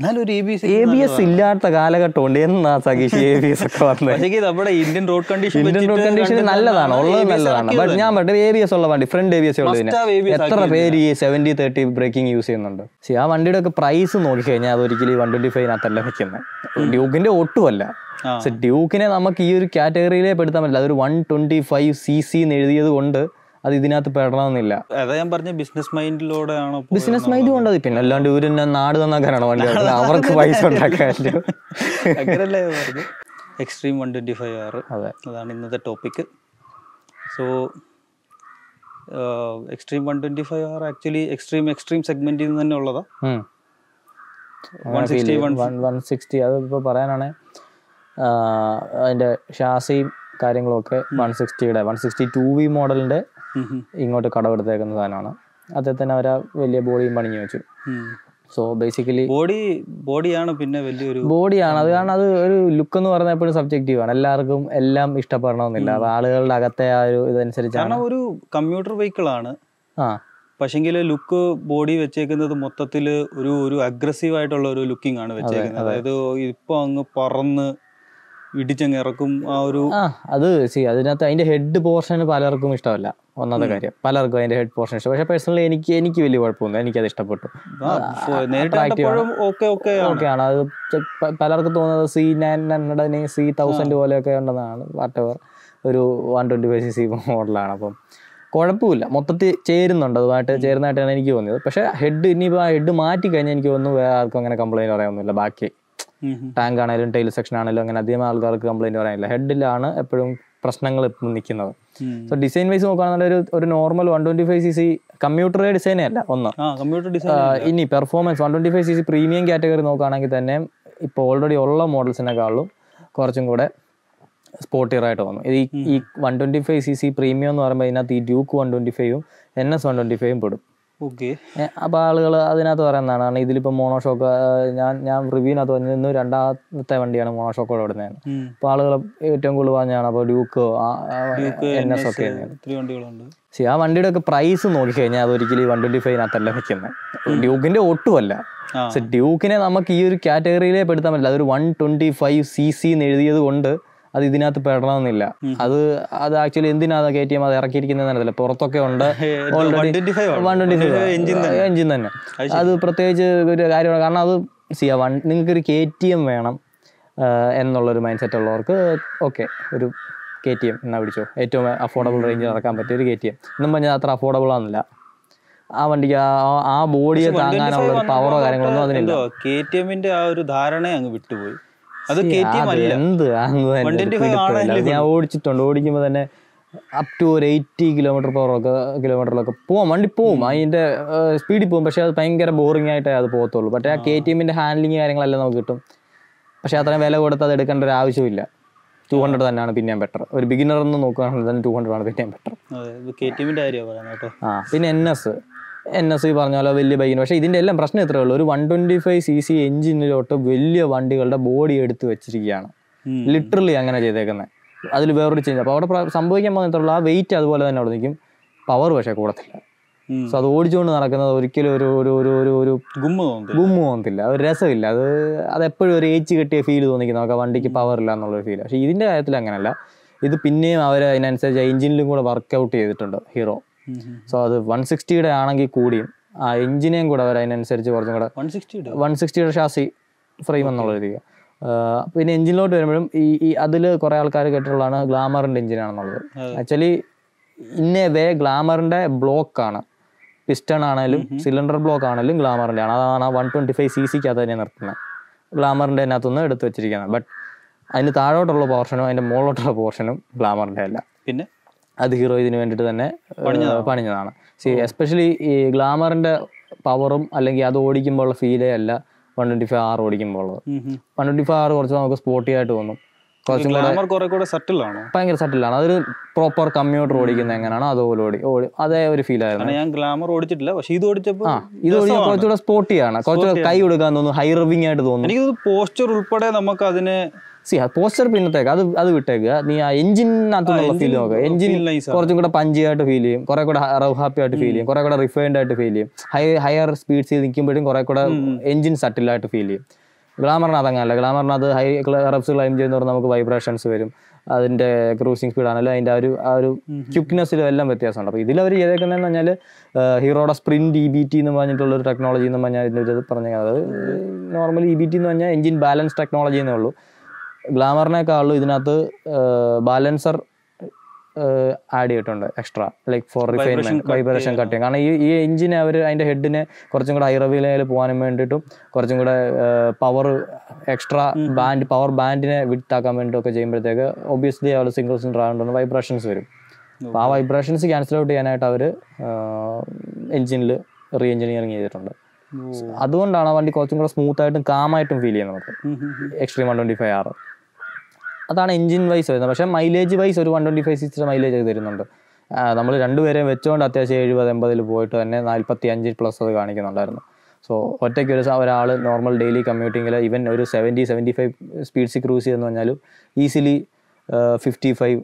എന്നാലും ഒരു A B S A B S ഇല്ലാത്ത കാലഘട്ടമുണ്ട് എന്നാ സതീഷ് എ ബി എസ് ഒക്കെ വന്നത് പക്ഷേ നമ്മുടെ Indian road condition Indian road condition നല്ലതാണ് ഉള്ളത് നല്ലതാണ് ബട്ട് ഞാൻ പറഞ്ഞത് എ ബി എസ് ഉള്ള വണ്ടി ഫ്രണ്ട് എ ബി എസ് ഉള്ളതിന് have ABS എത്ര പേര് ഈ സെവന്റി തേർട്ടി ബ്രേക്കിംഗ് യൂസ് ചെയ്യുന്നുണ്ട് See, ആ വണ്ടിയുടെ ഒക്കെ പ്രൈസ് നോക്കിക്കഴിഞ്ഞാൽ അത് ഒരിക്കലും വൺ ട്വന്റി ഫൈവിനകത്തല്ല വെക്കുന്നത് ഡ്യൂക്കിന്റെ ഒട്ടുമല്ല ആ. പക്ഷെ ഡ്യൂക്കിനെ നമുക്ക് ഈ ഒരു കാറ്റഗറിയിലേ പെടുത്താൻ പറ്റില്ല അതൊരു one twenty five C C എന്ന് എഴുതിയത് കൊണ്ട് അത് ഇതിനകത്ത് പെടണമെന്നില്ല അതാ ഞാൻ പറഞ്ഞ ബിസിനസ് മൈൻഡിലൂടെ ആണ് ബിസിനസ് മൈൻഡ് കൊണ്ടത് പിന്നെ അല്ലാണ്ട് ഇവര് തന്നെ നാട് നന്നാക്കാനാണ് വണ്ടി ഓടുന്നത്. അവർക്ക് പൈസ ഉണ്ടാക്കാൻ പറ്റും അങ്ങനല്ലേ പറഞ്ഞു എക്സ്ട്രീം വൺ ട്വന്റി ഫൈവ് ആറ് അതെ അതാണ് ഇന്നത്തെ topic so Xtreme one twenty five R actually Xtreme Xtreme സെഗ്മെന്റിൽ നിന്ന് തന്നെ ഉള്ളതാ ഉം. One sixty one one one sixty അത് ഇപ്പോൾ പറയാനാണ് അതിൻ്റെ ഷാസിയും കാര്യങ്ങളും ഒക്കെ വൺ സിക്സ്റ്റിയുടെ വൺ സിക്സ്റ്റി ടു വി മോഡലിൻ്റെ ഇങ്ങോട്ട് കടമെടുത്തേക്കുന്ന സാധനമാണ് അദ്ദേഹത്തിന് അവർ വലിയ ബോഡിയും പണിഞ്ഞു വെച്ചു സോ ബേസിക്കലി ബോഡി ബോഡിയാണ് പിന്നെ വലിയൊരു ബോഡിയാണ് അത് കാരണം അത് ഒരു ലുക്ക് എന്ന് പറഞ്ഞാൽ എപ്പോഴും സബ്ജക്റ്റീവ് ആണ് എല്ലാവർക്കും എല്ലാം ഇഷ്ടപ്പെടണമെന്നില്ല അത് ആളുകളുടെ അകത്തെ ആ ഒരു ഇതനുസരിച്ചാണ് കാരണം ഒരു കമ്പ്യൂട്ടർ വെഹിക്കിൾ ആണ് ആ പക്ഷെങ്കിൽ ലുക്ക് ബോഡി വെച്ചേക്കുന്നത് മൊത്തത്തിൽ ഒരു ഒരു അഗ്രസീവ് ആയിട്ടുള്ള ഒരു ലുക്കിംഗ് ആണ് വെച്ചേക്കുന്നത് അതായത് ഇപ്പൊ അങ്ങ് പറന്ന് ഇടിച്ചങ്ങ് ഇറക്കും ആ ഒരു ആ അത് സി അതിനകത്ത് അതിന്റെ ഹെഡ് പോർഷൻ പലർക്കും ഇഷ്ടമല്ല ഒന്നാമത്തെ കാര്യം പലർക്കും അതിന്റെ ഹെഡ് പോർഷൻ ഇഷ്ടം പക്ഷെ പേഴ്സണലി എനിക്ക് എനിക്ക് വലിയ കുഴപ്പമൊന്നുമില്ല എനിക്കത് ഇഷ്ടപ്പെട്ടു ആ, ഫോ- നേരിട്ട് കണ്ടപ്പോഴും ഓക്കെ ഓക്കെ ഓക്കെയാണ് അത് ചെ- പ- പലർക്കും തോന്നുന്നത് സി നയൻ ഹൺഡ്രഡിന് സി തൗസൻഡ് പോലെയൊക്കെ ഉണ്ടെന്നാണ് വാട്ട് എവർ ഒരു one twenty five C C മോഡലാണ് അപ്പം കുഴപ്പമില്ല മൊത്തത്തിൽ ചേരുന്നുണ്ട് അതുമായിട്ട് ചേരുന്നതായിട്ടാണ് എനിക്ക് തോന്നിയത് പക്ഷേ ഹെഡ് ഇനിയിപ്പോൾ ആ ഹെഡ് മാറ്റി കഴിഞ്ഞാൽ എനിക്ക് തോന്നുന്നു വേറെ ആർക്കും അങ്ങനെ കംപ്ലൈൻറ്റ് പറയാനൊന്നുമില്ല ബാക്കി ടാങ്ക് ആണെങ്കിലും ടൈൽ സെക്ഷൻ ആണെങ്കിലും അങ്ങനെ അധികം ആൾക്കാർക്ക് കംപ്ലൈൻറ്റ് പറയാനില്ല ഹെഡിലാണ് എപ്പോഴും പ്രശ്നങ്ങൾ എപ്പോഴും നിൽക്കുന്നത് സോ ഡിസൈൻ വൈസ് നോക്കുകയാണെങ്കിൽ ഒരു ഒരു normal one twenty five C C computer ഡിസൈനേ അല്ല ഒന്ന് ആ കമ്പ്യൂട്ടർ ഡിസൈൻ ആ, ഇനി performance one twenty five C C premium category നോക്കുകയാണെങ്കിൽ തന്നെ ഇപ്പോൾ ഓൾറെഡി ഉള്ള മോഡൽസിനെക്കാളും കുറച്ചും കൂടെ സ്പോർട്ടിയർ ആയിട്ട് വന്നു ഇത് ഈ- ഈ one twenty five C C premium എന്ന് പറയുമ്പോൾ ഇതിനകത്ത് ഈ ഡ്യൂക്ക് വൺ ട്വൻറ്റി ഫൈവും എൻ എസ് വൺ ട്വൻറ്റി ഫൈവും പെടും ഓക്കെ അപ്പോൾ ആളുകൾ അതിനകത്ത് പറയുന്നതാണ് കാരണം ഇതിലിപ്പോൾ മോണോഷോക്ക് ഞാൻ ഞാൻ റിവ്യൂവിനകത്ത് പറഞ്ഞത് ഇന്ന് രണ്ടാമത്തെ വണ്ടിയാണ് മോണോഷോക്കോടെ ഇടുന്നത് അപ്പോൾ ആളുകൾ ഏറ്റവും കൂടുതൽ പറഞ്ഞാണ് അപ്പോൾ ഡ്യൂക്ക് എൻ എസ് ഒക്കെ ഒത്തിരി വണ്ടികളുണ്ട് ശരി ആ വണ്ടിയുടെ ഒക്കെ പ്രൈസ് നോക്കിക്കഴിഞ്ഞാൽ അത് ഒരിക്കലും വൺ ട്വൻറ്റി ഫൈവിനകത്തല്ല വെക്കുന്നത് ഡ്യൂക്കിന്റെ ഒട്ടുമല്ല ആ. പക്ഷെ ഡ്യൂക്കിനെ നമുക്ക് ഈ ഒരു കാറ്റഗറിയിലേ പെടുത്താൻ പറ്റില്ല അതൊരു one twenty five C C എന്ന് എഴുതിയത് കൊണ്ട് അത് ഇതിനകത്ത് പെടണമെന്നില്ല അത് അത് ആക്ച്വലി എന്തിനാണ് കെ ടി എം അത് ഇറക്കിയിരിക്കുന്നത് അറിയത്തില്ല പുറത്തൊക്കെ ഉണ്ട് one twenty five one twenty engine തന്നെ എഞ്ചിൻ തന്നെ അത് പ്രത്യേകിച്ച് ഒരു കാര്യമാണ് കാരണം അത് സിയാ വൺ നിങ്ങൾക്ക് ഒരു കെ ടി എം വേണം ആ, എന്നുള്ളൊരു മൈൻഡ് സെറ്റ് ഉള്ളവർക്ക് ഓക്കെ ഒരു കെ ടി എം എന്നാ പിടിച്ചോ ഏറ്റവും അഫോർഡബിൾ റേഞ്ചിൽ ഇറക്കാൻ പറ്റിയ ഒരു കെ ടി എം എന്നും പറഞ്ഞാൽ അത്ര അഫോർഡബിൾ ആണെന്നില്ല ആ വണ്ടിക്ക് ആ- ആ ബോഡിയെ താങ്ങാനുള്ള ഒരു പവറോ കാര്യങ്ങളൊന്നും അതിനില്ല കെ ടി എമ്മിന്റെ ആ ഒരു ധാരണ അങ്ങ് വിട്ടുപോയി അത് കെ ടി എം അത് അല്ല എന്ത് ആണെന്ന് തന്നെ ഒരു 125 പിടുത്തമില്ല. ആണല്ലേ അത് ഞാൻ ഓടിച്ചിട്ടുണ്ട് ഓടിക്കുമ്പോൾ തന്നെ അപ് ടു ഒരു എയ്റ്റി കിലോമീറ്റർ പവറൊക്കെ കിലോമീറ്ററിലൊക്കെ പോവാം വണ്ടി പോവും അതിന്റെ സ്പീഡിൽ പോകും പക്ഷെ അത് ഭയങ്കര ബോറിംഗ് ആയിട്ടേ അത് പോകത്തുള്ളൂ പക്ഷേ ആ കെ ടി എമ്മിന്റെ ഹാൻഡ്ലിങ് കാര്യങ്ങളെല്ലാം നമുക്ക് കിട്ടും പക്ഷെ അത്രയും വില കൊടുത്ത് അത് എടുക്കേണ്ട ഒരു ആവശ്യമില്ല ടു ഹൺഡ്രഡ് തന്നെയാണ് പിന്നെയും ബെറ്റർ ഒരു ബിഗിനർ എന്ന് നോക്കുകയാണെങ്കിൽ തന്നെ ടു ഹൺഡ്രഡ് ആണ് പിന്നെയും ബെറ്റർ അതെ ഇത് കെ ടി എമ്മിന്റെ കാര്യമാണ് പറയുന്നത് കേട്ടോ ആ പിന്നെ എൻ എസ് എൻ എസ് ഈ പറഞ്ഞ പോലെ വലിയ ബൈക്കിന് പക്ഷേ ഇതിൻ്റെ എല്ലാം പ്രശ്നം ഇത്രയേ ഉള്ളൂ ഒരു one twenty five C C എഞ്ചിനിലോട്ട് വലിയ വണ്ടികളുടെ ബോഡി എടുത്ത് വെച്ചിരിക്കുകയാണ് ഉം. ലിറ്ററലി അങ്ങനെ ചെയ്തേക്കുന്നത് അതിൽ വേറൊരു ചേഞ്ച് അപ്പോൾ അവിടെ പ്ര- സംഭവിക്കാൻ പോകുന്ന ഇത്രയുള്ളൂ ആ വെയിറ്റ് അതുപോലെ തന്നെ അവിടെ നിൽക്കും പവർ പക്ഷേ കൂടത്തില്ല ഉം. സോ അത് ഓടിച്ചുകൊണ്ട് നടക്കുന്നത് ഒരിക്കലും ഒരു ഒരു ഒരു ഒരു ഒരു ഗുമ്മ തോന്നുന്നു ഗുമ്മ തോന്നത്തില്ല ഒരു രസമില്ല അത് അതെപ്പോഴും ഒരു ഏച്ച് കെട്ടിയ ഫീൽ തോന്നിക്കും നമുക്ക് ആ വണ്ടിക്ക് പവർ ഇല്ല എന്നുള്ളൊരു ഫീൽ പക്ഷേ ഇതിൻ്റെ കാര്യത്തിൽ അങ്ങനെയല്ല ഇത് പിന്നെയും അവർ അതിനനുസരിച്ച് എഞ്ചിനിലും കൂടെ വർക്കൗട്ട് ചെയ്തിട്ടുണ്ട് ഹീറോ സോ അത് വൺ സിക്സ്റ്റിയുടെ ആണെങ്കിൽ കൂടിയും ആ എഞ്ചിനെയും കൂടെ അവർ അതിനനുസരിച്ച് കുറച്ചും കൂടെ വൺ സിക്സ്റ്റി വൺ സിക്സ്റ്റിയുടെ ഷാസി ഫ്രെയിം എന്നുള്ള രീതിക്ക് പിന്നെ എഞ്ചിനിലോട്ട് വരുമ്പോഴും ഈ ഈ അതിൽ കുറേ ആൾക്കാർ കേട്ടിട്ടുള്ളതാണ് ഗ്ലാമറിൻ്റെ എഞ്ചിനാണെന്നുള്ളത് അതെ. ആക്ച്വലി ഇന്നേ വേ ഗ്ലാമറിൻ്റെ ബ്ലോക്കാണ് പിസ്റ്റൺ ആണെങ്കിലും സിലിണ്ടർ ബ്ലോക്ക് ആണെങ്കിലും ഗ്ലാമറിൻ്റെ ആണ് അതാണ് വൺ ട്വൻറ്റി ഫൈവ് സി സിക്ക് അത് തന്നെ നിർത്തുന്നത് ഗ്ലാമറിൻ്റെ അതിനകത്തുനിന്ന് എടുത്ത് വെച്ചിരിക്കുന്നത് ബട്ട് അതിന് താഴോട്ടുള്ള പോർഷനും അതിൻ്റെ മുകളിലോട്ടുള്ള പോർഷനും ഗ്ലാമറിൻ്റെ അല്ല പിന്നെ അത് ഹീറോ ഇതിന് വേണ്ടിയിട്ട് തന്നെ ഏഹ്, പണിഞ്ഞതാണ് സി എസ്പെഷ്യലി ഈ ഗ്ലാമറിന്റെ പവറും അല്ലെങ്കിൽ അത് ഓടിക്കുമ്പോൾ ഉള്ള ഫീലേ അല്ല വൺ ട്വൻറ്റി ഫൈവ് ആർ ഓടിക്കുമ്പോൾ ഉള്ളത് ഉം ഉം. വൺ ട്വൻറ്റി ഫൈവ് ആർ കുറച്ച് നമുക്ക് സ്പോർട്ടി ആയിട്ട് തോന്നും കുറച്ചും കൂടെ ഗ്ലാമർ കുറെ കൂടെ സട്ടിൽ ആണോ ഭയങ്കര സട്ടിലാണ് അതൊരു പ്രോപ്പർ കമ്പ്യൂട്ടർ ഓടിക്കുന്നത് എങ്ങനെയാണോ അതുപോലെ ഓടി ഓടി അതേ ഒരു ഫീൽ ആയിരുന്നു കാരണം ഞാൻ ഗ്ലാമർ ഓടിച്ചിട്ടില്ല പക്ഷെ ഇത് ഓടിച്ചപ്പോ ആ ഇത് ഓടിക്കാൻ കുറച്ചുകൂടെ സ്പോർട്ടിയാണ് കുറച്ചുകൂടെ കൈ കൊടുക്കാൻ തോന്നുന്നു ഹൈ റിവിങ് ആയിട്ട് തോന്നുന്നു എനിക്ക് പോസ്റ്റർ ഉൾപ്പെടെ നമുക്ക് അതിനെ സി പോസ്റ്റർ പിന്നത്തേക്ക് അത് അത് വിട്ടേക്കുക നീ ആ എഞ്ചിനകത്തുള്ള ഫീൽ നോക്കുക എഞ്ചിൻ feel nice ആണ്. കുറച്ചും കൂടെ പഞ്ചി ആയിട്ട് ഫീൽ ചെയ്യും കുറെ കൂടെ റവ് ഹാപ്പി ആയിട്ട് ഫീൽ ചെയ്യും കുറെ കൂടെ റിഫൈൻഡ് ആയിട്ട് ഫീൽ ചെയ്യും ഹൈ ഹയർ സ്പീഡ്സിൽ നിൽക്കുമ്പോഴും കുറെ കൂടെ എഞ്ചിൻ സട്ടിലായിട്ട് ഫീൽ ചെയ്യും ഗ്ലാമറിന് അതങ്ങനല്ല ഗ്ലാമറിന് അത് ഹൈ റബ്സ് ക്ലൈം ചെയ്യുന്നവർ നമുക്ക് വൈബ്രേഷൻസ് വരും അതിന്റെ ക്രൂസിങ് സ്പീഡ് ആണെങ്കിലും അതിന്റെ ആ ഒരു ആ ഒരു ക്യുക്നെസ്സിലും എല്ലാം വ്യത്യാസമുണ്ട് അപ്പോൾ ഇതിൽ അവർ ചെയ്തേക്കുന്നതെന്ന് പറഞ്ഞാൽ ഹീറോയുടെ സ്പ്രിന്റ് ഇ ബി ടി എന്ന് പറഞ്ഞിട്ടുള്ള ഒരു ടെക്നോളജി എന്ന് പറഞ്ഞാൽ ഇതിൻ്റെ ഒരു ഇത് പറഞ്ഞത് അത് നോർമലി ഇ ബി ടി എന്ന് പറഞ്ഞാൽ എഞ്ചിൻ ബാലൻസ് ടെക്നോളജി എന്നേ ഉള്ളൂ ഗ്ലാമറിനേക്കാളും ഇതിനകത്ത് ബാലൻസർ ആഡ് ചെയ്തിട്ടുണ്ട് extra like for refinement vibration cut ചെയ്യാൻ കാരണം ഈ ഈ എഞ്ചിനെ അവർ അതിന്റെ ഹെഡിനെ കുറച്ചും കൂടെ ഹൈറവിലയിൽ പോകാനും വേണ്ടിയിട്ടും കുറച്ചും കൂടെ പവർ എക്സ്ട്രാ ബാൻഡ് പവർ ബാൻഡിനെ വിട്ടാക്കാൻ വേണ്ടിയിട്ടൊക്കെ ചെയ്യുമ്പോഴത്തേക്ക് ഒബിയസ്ലി അവർ സിംഗിൾ സിലിണ്ടർ ആയതുകൊണ്ട് വൈബ്രേഷൻസ് വരും അപ്പോൾ ആ വൈബ്രേഷൻസ് ക്യാൻസൽ ഔട്ട് ചെയ്യാനായിട്ട് അവർ എഞ്ചിനിൽ റീ എഞ്ചിനീയറിങ് ചെയ്തിട്ടുണ്ട് അതുകൊണ്ടാണ് ആ വണ്ടി കുറച്ചും കൂടെ സ്മൂത്ത് ആയിട്ടും കാമായിട്ടും ഫീൽ ചെയ്യുന്നത് നമുക്ക് Xtreme one twenty five R അതാണ് എഞ്ചിൻ വൈസ് വരുന്നത് പക്ഷേ മൈലേജ് വൈസ് ഒരു one twenty five six mileage ഒക്കെ തരുന്നുണ്ട് നമ്മൾ രണ്ടുപേരെയും വെച്ചുകൊണ്ട് അത്യാവശ്യം എഴുപത് എൺപതിൽ പോയിട്ട് തന്നെ നാൽപ്പത്തി അഞ്ച് പ്ലസ് അത് കാണിക്കുന്നുണ്ടായിരുന്നു സോ ഒറ്റയ്ക്ക് ഒരു ഒരാൾ നോർമൽ ഡെയിലി കമ്മ്യൂട്ടിങ്ങിൽ ഇവൻ ഒരു seventy seventy five speeds cruise ചെയ്യുന്നു പറഞ്ഞാലും ഈസിലി ഫിഫ്റ്റി ഫൈവ്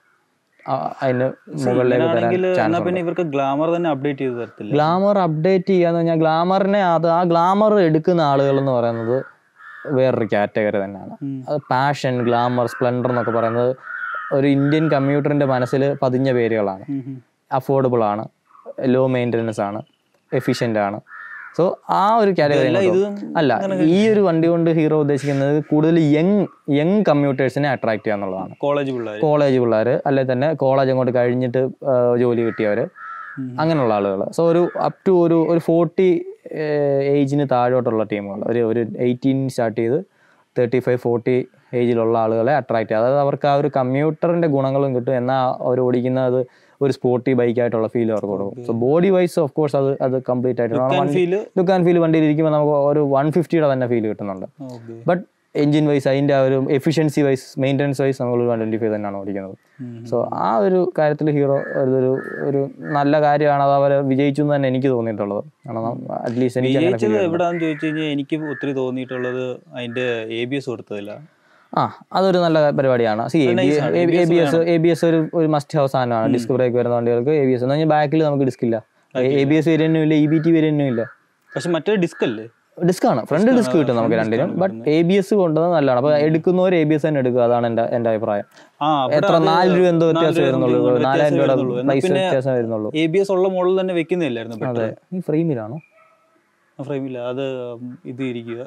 അതിന് മുകളിലേക്ക് വരാൻ ആണെങ്കിൽ എന്നാ ചാൻസ് പിന്നെ ഇവർക്ക് ഗ്ലാമർ തന്നെ അപ്ഡേറ്റ് ചെയ്ത് തരത്തില്ല ഗ്ലാമർ അപ്ഡേറ്റ് ചെയ്യാന്ന് പറഞ്ഞാൽ ഗ്ലാമറിനെ അത് ആ ഗ്ലാമർ എടുക്കുന്ന ആളുകൾ എന്ന് പറയുന്നത് വേറൊരു കാറ്റഗറി തന്നെയാണ് ഉം. അത് പാഷൻ ഗ്ലാമർ സ്പ്ലെൻഡർ എന്നൊക്കെ പറയുന്നത് ഒരു ഇന്ത്യൻ കമ്പ്യൂട്ടറിന്റെ മനസ്സിൽ പതിഞ്ഞ പേരുകളാണ് ഉം ഉം. അഫോർഡബിൾ ആണ് ലോ മെയിൻ്റനൻസ് ആണ് എഫിഷ്യൻ്റ് ആണ് സോ ആ ഒരു കാറ്റഗറി ഇതെല്ലാം ഇത് അല്ല ഈ ഒരു വണ്ടി കൊണ്ട് ഹീറോ ഉദ്ദേശിക്കുന്നത് കൂടുതൽ യങ് യങ് കമ്മ്യൂട്ടേഴ്സിനെ അട്രാക്ട് ചെയ്യുക എന്നുള്ളതാണ് കോളേജ് പിള്ളേർ കോളേജ് പിള്ളേർ അല്ലെ തന്നെ കോളേജ് അങ്ങോട്ട് കഴിഞ്ഞിട്ട് ആ, ജോലി കിട്ടിയവർ ഉം. അങ്ങനെയുള്ള ആളുകൾ സോ ഒരു അപ് ടു ഒരു ഒരു ഫോർട്ടി ഏജിന് താഴോട്ടുള്ള ടീമുകൾ ഒരു ഒരു എയ്റ്റീൻ സ്റ്റാർട്ട് ചെയ്ത് തേർട്ടി ഫൈവ് ഫോർട്ടി ഏജിലുള്ള ആളുകളെ അട്രാക്ട് ചെയ്യുക അതായത് അവർക്ക് ആ ഒരു കമ്പ്യൂട്ടറിന്റെ ഗുണങ്ങളും കിട്ടും എന്നാൽ അവർ ഓടിക്കുന്ന അത് ഒരു സ്പോർട്ടി ബൈക്കായിട്ടുള്ള ഫീൽ അവർക്ക് കൊടുക്കും so body wise of course അത് അത് കംപ്ലീറ്റ് ആയിട്ട് ഫീല് ലുക്ക് ആൻഡ് ഫീൽ വണ്ടിയിൽ ഇരിക്കുമ്പോൾ നമുക്ക് ഒരു വൺ ഫിഫ്റ്റിയുടെ തന്നെ ഫീൽ കിട്ടുന്നുണ്ട് ഓക്കെ ബട്ട് എഞ്ചിൻ വൈസ് അതിൻ്റെ ആ ഒരു എഫിഷ്യൻസി വൈസ് മെയിൻ്റനൻസ് വൈസ് നമ്മൾ വൺ ട്വൻറ്റി ഫൈവ് തന്നെയാണ് ഓടിക്കുന്നത് സോ ആ ഒരു കാര്യത്തിൽ ഹീറോ ഒരു ഒരു നല്ല കാര്യമാണ് അത് അവർ വിജയിച്ചു എന്ന് തന്നെ എനിക്ക് തോന്നിയിട്ടുള്ളത് കാരണം അറ്റ്ലീസ്റ്റ് എനിക്ക് അങ്ങനെ വിജയിച്ചത് എവിടാന്ന് ചോദിച്ചു കഴിഞ്ഞാൽ എനിക്ക് ഒത്തിരി തോന്നിയിട്ടുള്ളത് അതിന്റെ എ ബി എസ് കൊടുത്തതില്ല ആ അതൊരു നല്ല പരിപാടിയാണ് സി എ nice ആണ്. B S A B S ഒരു ഒരു മസ്റ്റ് ഹൗസ് സാധനമാണ് ഡിസ്ക് ബ്രേക്ക് വരുന്ന വണ്ടികൾക്ക് എ ബി എസ് എന്ന് പറഞ്ഞാൽ ബാക്കിൽ നമുക്ക് ഡിസ്ക് ഇല്ല എ ബി എസ് വേരിയന്റും ഇല്ല ഇ ബി ടി വേരിയന്റും ഇല്ല പക്ഷെ മറ്റേ ഡിസ്ക് അല്ലേ ഡിസ്ക് ആണ് ഫ്രണ്ട് ഡിസ്ക് കിട്ടും നമുക്ക് രണ്ടിനും ബട്ട് എ ബി എസ് കൊണ്ടുവന്നത് നല്ലതാണ് അപ്പൊ എടുക്കുന്നവർ എ ബി എസ് തന്നെ എടുക്കുക അതാണ് എന്റെ എന്റെ അഭിപ്രായം ആ അവിടെ എത്ര അത് നാല് രൂപ എന്തോ നാല് വ്യത്യാസം രൂപ വരുന്നുള്ളൂ something നാലായിരം വ്യത്യാസം രൂപയുടെ വരുന്നുള്ളൂ. എന്നാ പൈസ പിന്നെ വ്യത്യാസം വരുന്നുള്ളൂ എ ബി എസ് ഉള്ള മോഡൽ തന്നെ വെക്കുന്നില്ലായിരുന്നു അതെ ഈ ഫ്രെയിമിലാണോ ഫ്രെയിമില്ല അത് ഇത് ഇരിക്കുക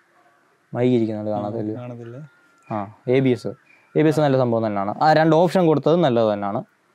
മൈക്ക് ഇരിക്കുന്നുണ്ട് കാണാതെ കാണത്തില്ല ആ A B S A B S നല്ല സംഭവം തന്നെയാണ് ആ രണ്ട് ഓപ്ഷൻ കൊടുത്തത് നല്ലത് തന്നെയാണ്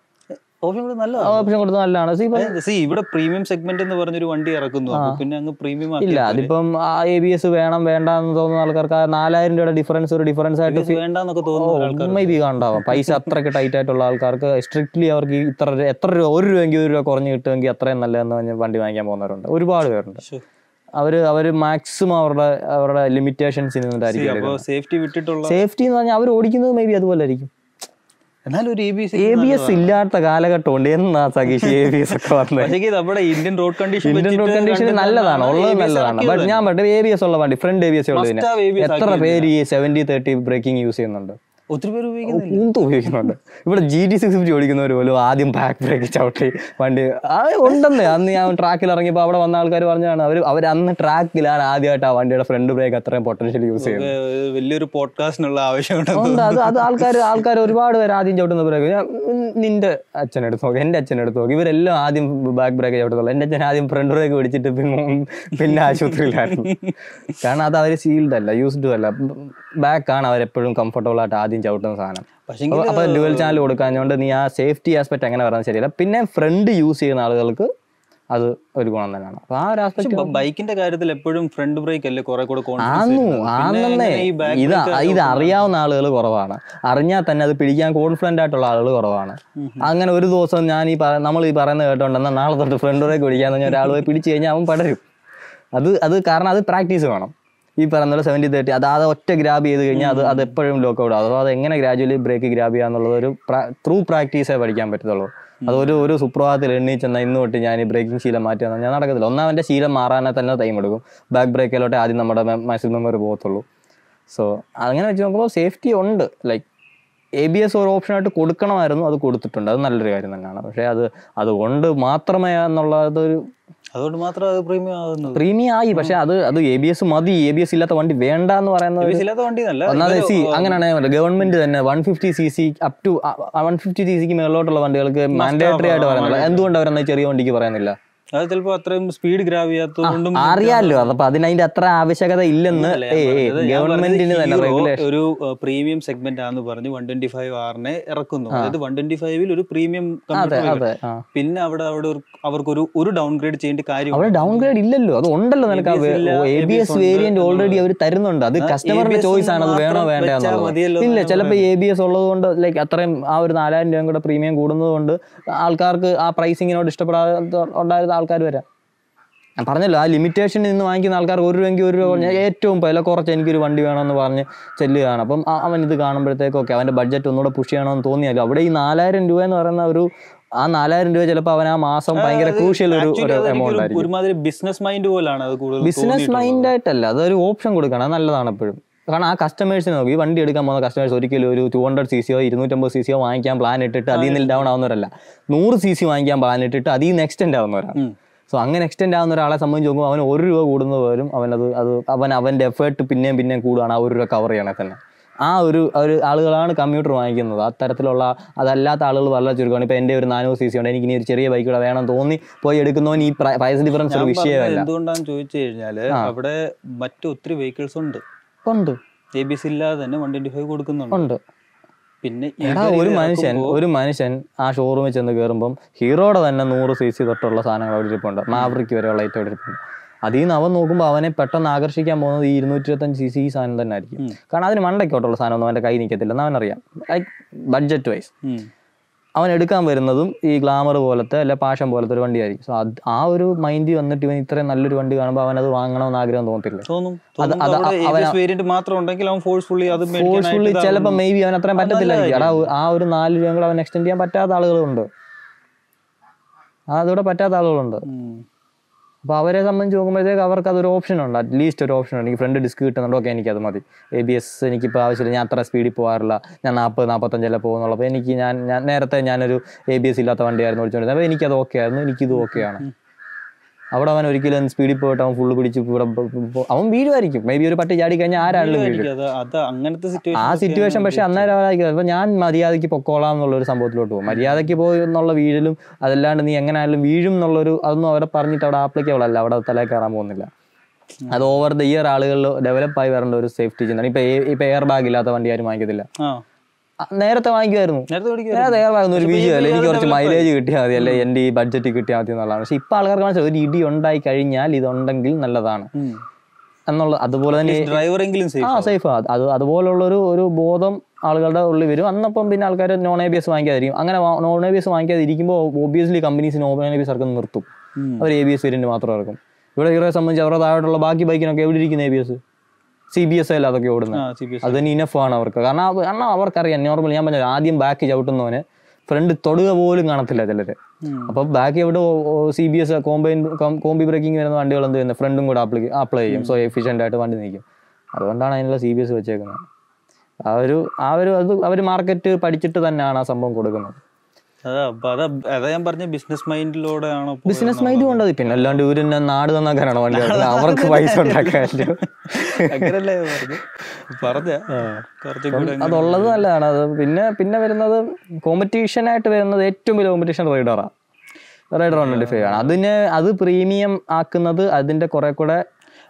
ഓപ്ഷൻ കൂടെ ആ നല്ലതാണ് ഓപ്ഷൻ കൊടുത്തത് നല്ലതാണ് See, ഇപ്പം സി ഇവിടെ പ്രീമിയം സെഗ്മെന്റ് എന്ന് പറഞ്ഞൊരു വണ്ടി ഇറക്കുന്നു അപ്പൊ പിന്നെ അങ്ങ് പ്രീമിയം ഇല്ല അതിപ്പം ആ എ ബി എസ് വേണം വേണ്ട എന്ന് തോന്നുന്ന ആൾക്കാർക്ക് ആ നാലായിരം രൂപയുടെ ഡിഫറൻസ് ഒരു ഡിഫറൻസ് ആയിട്ട് വേണ്ടെന്നൊക്കെ തോന്നുന്നു ആൾക്കാർ മേ ബി കണ്ടാവാം പൈസ അത്രയ്ക്ക് ടൈറ്റ് ആയിട്ടുള്ള ആൾക്കാർക്ക് സ്ട്രിക്ട്ലി അവർക്ക് ഈ ഇത്ര രൂപ- എത്ര രൂപ ഒരു രൂപയെങ്കിൽ ഒരു രൂപ കുറഞ്ഞ് കിട്ടുമെങ്കിൽ അത്രയും നല്ലതെന്ന് പറഞ്ഞ് വണ്ടി വാങ്ങിക്കാൻ പോകുന്നവരുണ്ട് ഒരുപാട് പേരുണ്ട് Sure. അവര് അവര് മാക്സിമം അവരുടെ അവരുടെ ലിമിറ്റേഷൻസ് See, നിന്നിട്ടായിരിക്കും അപ്പൊ സേഫ്റ്റി വിട്ടിട്ടുള്ള സേഫ്റ്റി എന്ന് പറഞ്ഞാൽ അവർ ഓടിക്കുന്നത് മേ ബി അതുപോലെ ആയിരിക്കും എന്നാലും ഒരു A B A B S ഇല്ലാത്ത കാലഘട്ടം ഉണ്ട് എന്നാ സതീഷ് എ ബി എസ് ഒക്കെ വന്നത് പക്ഷേ നമ്മുടെ Indian road condition Indian road condition നല്ലതാണ് ഉള്ളത് നല്ലതാണ് ബട്ട് ഞാൻ പറഞ്ഞു എ ബി എസ് ഉള്ള വണ്ടി ഫ്രണ്ട് എ ബി എസ് ഉള്ളതിന് Must have ABS എത്ര പേര് ഈ സെവന്റി തേർട്ടി ബ്രേക്കിംഗ് യൂസ് ചെയ്യുന്നുണ്ട് ഒത്തിരി പേര് ഉപയോഗിക്കുന്നില്ല പൂന്ത് ഉപയോഗിക്കുന്നുണ്ട് ഇവിടെ ജി ടി സിക്സ് ഫിഫ്റ്റി ഓടിക്കുന്നവർ പോലും ആദ്യം ബാക്ക് ബ്രേക്ക് ചവിട്ടി വണ്ടി ആ ഉണ്ടെന്ന് അന്ന് ഞാൻ ട്രാക്കിൽ ഇറങ്ങിയപ്പോൾ അവിടെ വന്ന ആൾക്കാർ പറഞ്ഞാണ് അവർ അവർ അന്ന് ട്രാക്കിലാണ് ആദ്യമായിട്ട് ആ വണ്ടിയുടെ ഫ്രണ്ട് ബ്രേക്ക് അത്രയും പൊട്ടൻഷ്യൽ യൂസ് ചെയ്യുന്നത് ഏഹ് വലിയൊരു പോഡ്കാസ്റ്റിനുള്ള ആവശ്യമുണ്ടെന്ന് ഉണ്ട് അത് അത് ആൾക്കാർ ആൾക്കാർ ഒരുപാട് പേര് ആദ്യം ചവിട്ടുന്ന ബ്രേക്ക് ഞാൻ ഉം, നിന്റെ അച്ഛൻ എടുത്ത് നോക്കി എൻ്റെ അച്ഛൻ എടുത്ത് നോക്കി ഇവരെല്ലാം ആദ്യം ബാക്ക് ബ്രേക്ക് ചവിട്ടത്തുള്ളൂ എൻ്റെ അച്ഛൻ ആദ്യം ഫ്രണ്ട് ബ്രേക്ക് പിടിച്ചിട്ട് പിന്നെ പിന്നെ ആശുപത്രിയിലായിരുന്നു കാരണം അത് അവർ സീൽഡ് അല്ല യൂസ്ഡ് അല്ല ബാക്കാണ് അവരെപ്പോഴും കംഫർട്ടബിൾ ആയിട്ട് ആദ്യം ചവിട്ടുന്ന സാധനം പക്ഷേ അപ്പൊ അപ്പൊ ഡുവൽ ചാനൽ കൊടുക്കാഞ്ഞുകൊണ്ട് നീ ആ സേഫ്റ്റി ആസ്പെക്ട് എങ്ങനെ പറയുന്നത് ശരിയല്ല പിന്നെ ഫ്രണ്ട് യൂസ് ചെയ്യുന്ന ആളുകൾക്ക് അത് ഒരു ഗുണം തന്നെയാണ് അപ്പൊ ആ ഒരു ആസ്പെക്ട് ബൈക്കിന്റെ കാര്യത്തിൽ എപ്പോഴും ഫ്രണ്ട് ബ്രേക്ക് അല്ലേ കുറെ കൂടെ ആന്നു ആന്നേ ഇത് ഇത് അറിയാവുന്ന ആളുകൾ കുറവാണ് അറിഞ്ഞാൽ തന്നെ അത് പിടിക്കാൻ കോൺഫിഡന്റ് ആയിട്ടുള്ള ആളുകൾ കുറവാണ് അങ്ങനെ ഒരു ദിവസം ഞാൻ ഈ പറ- നമ്മൾ ഈ പറയുന്നത് കേട്ടോണ്ടെന്നാൽ നാളെ തൊട്ട് ഫ്രണ്ട് ബ്രേക്ക് പിടിക്കാന്ന് പറഞ്ഞാൽ ഒരാൾ പോയി പിടിച്ചു കഴിഞ്ഞാൽ അവൻ പടരും അത് അത് കാരണം അത് പ്രാക്ടീസ് വേണം ഈ പറയുന്ന സെവൻറ്റി തേർട്ടി അത് അത് ഒറ്റ ഗ്രാബ് ചെയ്ത് കഴിഞ്ഞാൽ അത് അത് എപ്പോഴും ലോക്ക് ഔട്ട് ആവും അത് എങ്ങനെ ഗ്രാജുവലി ബ്രേക്ക് ഗ്രാബ് ചെയ്യാന്നുള്ളത് ഒരു ത്രൂ പ്രാക്ടീസേ പഠിക്കാൻ പറ്റത്തുള്ളൂ അതൊരു ഒരു സുപ്രഭാതത്തിൽ എണ്ണി ചെന്നാൽ ഇന്ന് തൊട്ട് ഞാൻ ഈ ബ്രേക്കിംഗ് ശീലം മാറ്റി വന്നാൽ ഞാൻ നടക്കത്തില്ല ഒന്നാം എൻ്റെ ശീലം മാറാനെ തന്നെ ടൈം എടുക്കും ബാക്ക് ബ്രേക്കിലോട്ട് ആദ്യം നമ്മുടെ മസിൽ മെമ്മറി പോകത്തുള്ളൂ സോ അങ്ങനെ വെച്ച് നോക്കുമ്പോൾ സേഫ്റ്റി ഉണ്ട് ലൈക്ക് എ ബി എസ് ഒരു ഓപ്ഷനായിട്ട് കൊടുക്കണമായിരുന്നു അത് കൊടുത്തിട്ടുണ്ട് അത് നല്ലൊരു കാര്യം തന്നെയാണ് പക്ഷേ അത് അതുകൊണ്ട് മാത്രമേ എന്നുള്ളത് ഒരു അതുകൊണ്ട് മാത്രം അത് പ്രീമിയം ആകുന്നത് പ്രീമിയം ആയി പക്ഷെ അത് അത് എ ബി എസ് മതി എ ബി എസ് ഇല്ലാത്ത വണ്ടി വേണ്ട എന്ന് പറയുന്നത് ഒരു- ഇല്ലാത്ത വണ്ടി എന്നല്ല ഒന്നാമത് സി അങ്ങനെയാണ് ഗവൺമെന്റ് തന്നെ one fifty C C up to one fifty C സിക്ക് മേലോട്ടുള്ള വണ്ടികൾക്ക് മാൻഡേറ്ററി ആയിട്ട് പറയുന്നില്ല എന്തുകൊണ്ട് അവരെന്നാ ചെറിയ വണ്ടിക്ക് പറയുന്നില്ല അത് ചിലപ്പോ അത്രയും സ്പീഡ് ഗ്രാബ് ചെയ്യാത്തതുകൊണ്ടും അറിയാലോ അതപ്പോ അതിനതിന്റെ അത്ര ആവശ്യകത ഇല്ലെന്ന് അല്ല, ഏ ഞാൻ പറഞ്ഞത് ഞാൻ ഗവൺമെന്റിന് പറഞ്ഞത് തന്നെ ഹീറോ റെഗുലേഷൻ ഒരു പ്രീമിയം സെഗ്മെന്റ് ആണെന്ന് പറഞ്ഞ് വൺ ട്വന്റി ഫൈവ് ആറിനെ ഇറക്കുന്നു അതായത് വൺ ട്വന്റി ഫൈവിൽ ഒരു പ്രീമിയം അതെ അതെ ആ. പിന്നെ അവിടെ അവിടെ ഒരു- അവർക്കൊരു ഒരു ഡൗൺ ഗ്രേഡ് ചെയ്യേണ്ട കാര്യം അവിടെ ഡൗൺ ഗ്രേഡ് ഇല്ലല്ലോ അത് ഉണ്ടല്ലോ നിനക്ക് ABS ഇല്ല, എ ബി എസ് ABS ഉണ്ട് വേരിയന്റ് ഓൾറെഡി അവർ തരുന്നുണ്ട് അത് ആ, കസ്റ്റമറിന്റെ ABS ചോയ്സ് ആണ് അത് വേണോ മാത്രം വേണ്ട വെച്ചാ എന്നുള്ളത് മതിയല്ലോ ഇല്ല എന്നാണ് ചിലപ്പോൾ എ ബി എസ് ഉള്ളത് കൊണ്ട് ലൈക്ക് അത്രയും ആ ഒരു നാലായിരം രൂപയും കൂടെ പ്രീമിയം കൂടുന്നത് കൊണ്ട് ആൾക്കാർക്ക് ആ പ്രൈസിങ്ങിനോട് ഇഷ്ടപ്പെടാതെ ഉണ്ടായിരുന്ന ആൾക്കാർ വരാം ഞാൻ പറഞ്ഞല്ലോ ആ ലിമിറ്റേഷനിൽ നിന്ന് വാങ്ങിക്കുന്ന ആൾക്കാർക്ക് ഒരു രൂപയ്ക്ക് ഒരു രൂപ പറഞ്ഞാൽ ഏറ്റവും വില കുറച്ച് എനിക്കൊരു വണ്ടി വേണമെന്ന് പറഞ്ഞ് ചെല്ലുകയാണ് അപ്പം ആ- അവൻ ഇത് കാണുമ്പോഴത്തേക്കൊക്കെ അവൻ്റെ ബഡ്ജറ്റ് ഒന്നുകൂടെ പുഷ് ചെയ്യണമെന്ന് തോന്നിയാലും അവിടെ ഈ നാലായിരം രൂപ എന്ന് പറയുന്ന ഒരു ആ നാലായിരം രൂപ ചിലപ്പോൾ അവൻ ആ മാസം ഭയങ്കര ക്രൂഷ്യൽ ഒരു Actually ഒരു അതെനിക്കൊരു എമൗണ്ട് ആയിരിക്കും ഒരുമാതിരി ബിസിനസ് മൈൻഡ് പോലാണ് അത് കൂടുതൽ ബിസിനസ് തോന്നിയിട്ടുള്ളത്. മൈൻഡ് ആയിട്ടല്ല അതൊരു ഓപ്ഷൻ കൊടുക്കണം അത് നല്ലതാണ് എപ്പോഴും കാരണം ആ കസ്റ്റമേഴ്സിന് നോക്കി ഈ വണ്ടി എടുക്കാൻ പോകുന്ന കസ്റ്റമേഴ്സ് ഒരിക്കലും ഒരു ടു ഹൺഡ്രഡ് സി സിയോ ഇരുന്നൂറ്റമ്പത് സി സിയോ വാങ്ങിക്കാൻ പ്ലാൻ ഇട്ടിട്ട് അതിൽ നിന്ന് ഡൗൺ ആവുന്നവരല്ല നൂറ് സി സി വാങ്ങിക്കാൻ പ്ലാൻ ഇട്ടിട്ട് അതിൽ നിന്ന് എക്സ്റ്റെൻഡ് ആവുന്നവരാണ് ഉം. സോ അങ്ങനെ എക്സ്റ്റെൻഡ് ആവുന്ന ഒരാളെ സംബന്ധിച്ച് നോക്കുമ്പോൾ അവന് ഒരു രൂപ കൂടുന്നത് പോലും അവനത് അത് അവൻ അവൻ്റെ എഫേർട്ട് പിന്നെയും പിന്നെയും കൂടുകയാണ് ആ ഒരു രൂപ കവർ ചെയ്യണേ തന്നെ ആ ഒരു ഒരു ആളുകളാണ് കമ്പ്യൂട്ടർ വാങ്ങിക്കുന്നത് അത്തരത്തിലുള്ള അതല്ലാത്ത ആളുകൾ വളരെ ചുരുക്കമാണ് ഇപ്പോൾ എൻ്റെ ഒരു നാനൂറ് സി സി ഉണ്ട് എനിക്ക് ഇനി ഒരു ചെറിയ ബൈക്ക് കൂടെ വേണം തോന്നി പോയി എടുക്കുന്നവന് ഈ പ്രൈസ് ഡിഫറൻസ് ഞാൻ ഒരു പറഞ്ഞത് വിഷയമല്ല എന്തുകൊണ്ടാന്ന് ചോദിച്ചു കഴിഞ്ഞാല് ആ. അവിടെ മറ്റു ഒത്തിരി വെഹിക്കിൾസ് ഉണ്ട് ഉണ്ട് എ ബി എസ് ഇല്ലാതെ തന്നെ വൺ ട്വന്റി ഫൈവ് കൊടുക്കുന്നുണ്ട് ഉണ്ട് പിന്നെ എടാ ഇവര് ഒരു ഇത് മനുഷ്യൻ ഇറക്കുമ്പോ- ഒരു മനുഷ്യൻ ആ ഷോറൂമിൽ ചെന്ന് കയറുമ്പം ഹീറോയുടെ തന്നെ നൂറ് സി സി തൊട്ടുള്ള സാധനങ്ങൾ അവിടെ ഇരിപ്പുണ്ട് മാവറിക്ക് വരെയുള്ള ഐറ്റം അവിടെ ഇരിപ്പുണ്ട് അതിൽ നിന്ന് അവൻ നോക്കുമ്പോൾ അവനെ പെട്ടെന്ന് ആകർഷിക്കാൻ പോകുന്നത് ഈ ഇരുന്നൂറ്റി ഇരുപത്തഞ്ച് സി സി ഈ സാധനം തന്നെ ആയിരിക്കും ഉം. കാരണം അതിന് മണ്ടയ്ക്കോട്ടുള്ള സാധനം ഒന്നും അവൻ്റെ കൈ നിൽക്കത്തില്ലെന്ന് അവനറിയാം ലൈക്ക് ബഡ്ജറ്റ് വൈസ് ഉം. അവൻ എടുക്കാൻ വരുന്നതും ഈ ഗ്ലാമർ പോലത്തെ അല്ലെ പാഷൻ പോലത്തെ ഒരു വണ്ടിയായിരിക്കും സോ അത് ആ ഒരു മൈൻഡ് വന്നിട്ട് ഇവൻ ഇത്രയും നല്ലൊരു വണ്ടി കാണുമ്പോൾ അവൻ അത് വാങ്ങണമെന്ന് ആഗ്രഹം തോന്നത്തില്ല തോന്നും അത് അത് അവന- വേരിയന്റ് മാത്രം ഉണ്ടെങ്കിൽ അവൻ ഫോഴ്സ്ഫുള്ളി അത് ഫോഴ്സ്ഫുള്ളി ചിലപ്പോൾ മേ ബി അവൻ അത്രയും അത് പറ്റത്തില്ലായിരിക്കും എടാ ആ ഒരു നാല് രൂപ കൂടെ അവൻ എക്സ്റ്റെൻഡ് ചെയ്യാൻ പറ്റാത്ത ആളുകളുണ്ട് ആ അതോടെ പറ്റാത്ത ആളുകളുണ്ട് അപ്പോൾ അവരെ സംബന്ധിച്ച് നോക്കുമ്പോഴത്തേക്ക് അവർക്ക് അതൊരു ഓപ്ഷൻ ഉണ്ട് അറ്റ്ലീസ്റ്റ് ഒരു ഓപ്ഷൻ ഉണ്ട് എനിക്ക് ഫ്രണ്ട് ഡിസ്ക് കിട്ടുന്നുണ്ടോ ഓക്കെ എനിക്കത് മതി എ ബി എസ് എനിക്കിപ്പോൾ ആവശ്യമില്ല ഞാൻ അത്ര സ്പീഡിൽ പോകാറില്ല ഞാൻ നാൽപ്പത് നാൽപ്പത്തഞ്ചല്ലേ പോകുന്നുള്ളൂ അപ്പോൾ എനിക്ക് ഞാൻ ഞാൻ നേരത്തെ ഞാനൊരു എ ബി എസ് ഇല്ലാത്ത വണ്ടിയായിരുന്നു ഓടിച്ചുകൊണ്ടിരുന്നത് അപ്പോൾ എനിക്കത് ഓക്കെ ആയിരുന്നു എനിക്കിത് ഓക്കെയാണ് അവിടെ അവൻ ഒരിക്കലും സ്പീഡിൽ പോയിട്ട് അവൻ ഫുള്ള് പിടിച്ച് ഇവിടെ പോ- പോ- അവൻ വീഴുമായിരിക്കും മേ ബി ഒരു പട്ടി ചാടി കഴിഞ്ഞാൽ ആരാണെങ്കിലും വീഴും അത് അത് അങ്ങനത്തെ ആ സിറ്റുവേഷൻ പക്ഷെ അന്നേരം ആയിരിക്കും അപ്പൊ ഞാൻ മര്യാദയ്ക്ക് പൊക്കോളാം എന്നുള്ള ഒരു സംഭവത്തിലോട്ട് പോകും മര്യാദയ്ക്ക് പോയി എന്നുള്ള വീഴലും അതല്ലാണ്ട് നീ എങ്ങനെ ആയാലും വീഴും എന്നുള്ളൊരു അതൊന്നും അവരെ പറഞ്ഞിട്ട് അവിടെ ആപ്ലിക്കബിൾ അല്ല അവിടെ തലേ കയറാൻ പോകുന്നില്ല അത് ഓവർ ദ ഇയർ ആളുകളിൽ ഡെവലപ്പ് ആയി വരേണ്ട ഒരു സേഫ്റ്റി ചിന്തയാണ് ഇപ്പൊ എ- ഇപ്പൊ എയർ ബാഗ് ഇല്ലാത്ത വണ്ടി ആരും വാങ്ങിക്കത്തില്ല ആ ആ, നേരത്തെ വാങ്ങിക്കുമായിരുന്നു നേരത്തെ പഠിക്കുക നേരത്തെ എയർ ബാഗ് ഒരു പക്ഷെ വിജയം അല്ല ഈ എനിക്ക് കുറച്ച് develop ആയി. മൈലേജ് കിട്ടിയാൽ മതി അല്ലെ എൻ്റെ ഈ ബഡ്ജറ്റ് കിട്ടിയാൽ മതി എന്നുള്ളതാണ് പക്ഷെ ഇപ്പൊ ആൾക്കാർക്ക് മനസ്സിലായി ഒരു ഇടി ഉണ്ടായി കഴിഞ്ഞാൽ ഇതുണ്ടെങ്കിൽ നല്ലതാണ് എന്നുള്ള അതുപോലെ തന്നെ ഡ്രൈവറെങ്കിലും ആ സേഫ് സേഫ് അത് അതുപോലുള്ള ഒരു ഒരു ബോധം ആളുകളുടെ ഉള്ളിൽ വരും അന്നപ്പം പിന്നെ ആൾക്കാർ നോൺ എ ബി എസ് വാങ്ങിക്കാതിരിക്കും അങ്ങനെ നോൺ എ ബി എസ് വാങ്ങിക്കാതിരിക്കുമ്പോൾ obviously companies non A B S ഇറക്കുന്നത് നിർത്തും അവർ എ ബി എസ് വേരിയന്റ് മാത്രം ഇറക്കും ഇവിടെ ഹീറോയെ സംബന്ധിച്ച് അവരുടെ താഴോട്ടുള്ള ബാക്കി ബൈക്കിനൊക്കെ എവിടെ ഇരിക്കുന്ന A B S C B S അല്ല അതൊക്കെ ഓടുന്നത് ആ സി ബി എസ് അത് തന്നെ ഇനഫ് ആണ് അവർക്ക് കാരണം അവ- കാരണം അവർക്കറിയാം നോർമൽ ഞാൻ പറഞ്ഞത് ആദ്യം ബാക്ക് ചവിട്ടുന്നവന് ഫ്രണ്ട് തൊടുക പോലും കാണത്തില്ല ചിലര് അപ്പൊ ബാക്ക് എവിടെ C B S combine combi braking വരുന്ന വണ്ടികൾ എന്ത് ചെയ്യുന്നത് ഫ്രണ്ടും കൂടെ അപ്ലൈ അപ്ലൈ ചെയ്യും സോ എഫിഷ്യൻ്റ് ആയിട്ട് വണ്ടി നിൽക്കും അതുകൊണ്ടാണ് അതിനുള്ള സി ബി എസ് വെച്ചേക്കുന്നത് ആ ഒരു ആ ഒരു അത് അവർ മാർക്കറ്റ് പഠിച്ചിട്ട് തന്നെയാണ് ആ സംഭവം കൊടുക്കുന്നത് അതാ അപ്പൊ അതാ അതാ ഞാൻ പറഞ്ഞ ബിസിനസ് മൈൻഡിലൂടെയാണോ ബിസിനസ് മൈൻഡ് കൊണ്ടത് പിന്നെ അല്ലാണ്ട് ഇവര് തന്നെ നാട് നന്നാക്കാനാണ് വണ്ടി ഓടുന്നത്. അവർക്ക് പൈസ ഉണ്ടാക്കാൻ അങ്ങനല്ലേ പറഞ്ഞു പറഞ്ഞ കുറച്ചും കൂടെ അങ്ങ് അതുള്ളത് നല്ലതാണ് അത് പിന്നെ പിന്നെ വരുന്നത് കോമ്പറ്റീഷനായിട്ട് വരുന്നത് ഏറ്റവും വലിയ കോമ്പറ്റീഷൻ റൈഡറാണ് റൈഡർ വൺ ട്വൻറ്റി ഫൈവ് ആണ് അതിന് അത് പ്രീമിയം ആക്കുന്നത് അതിന്റെ കുറെ കൂടെ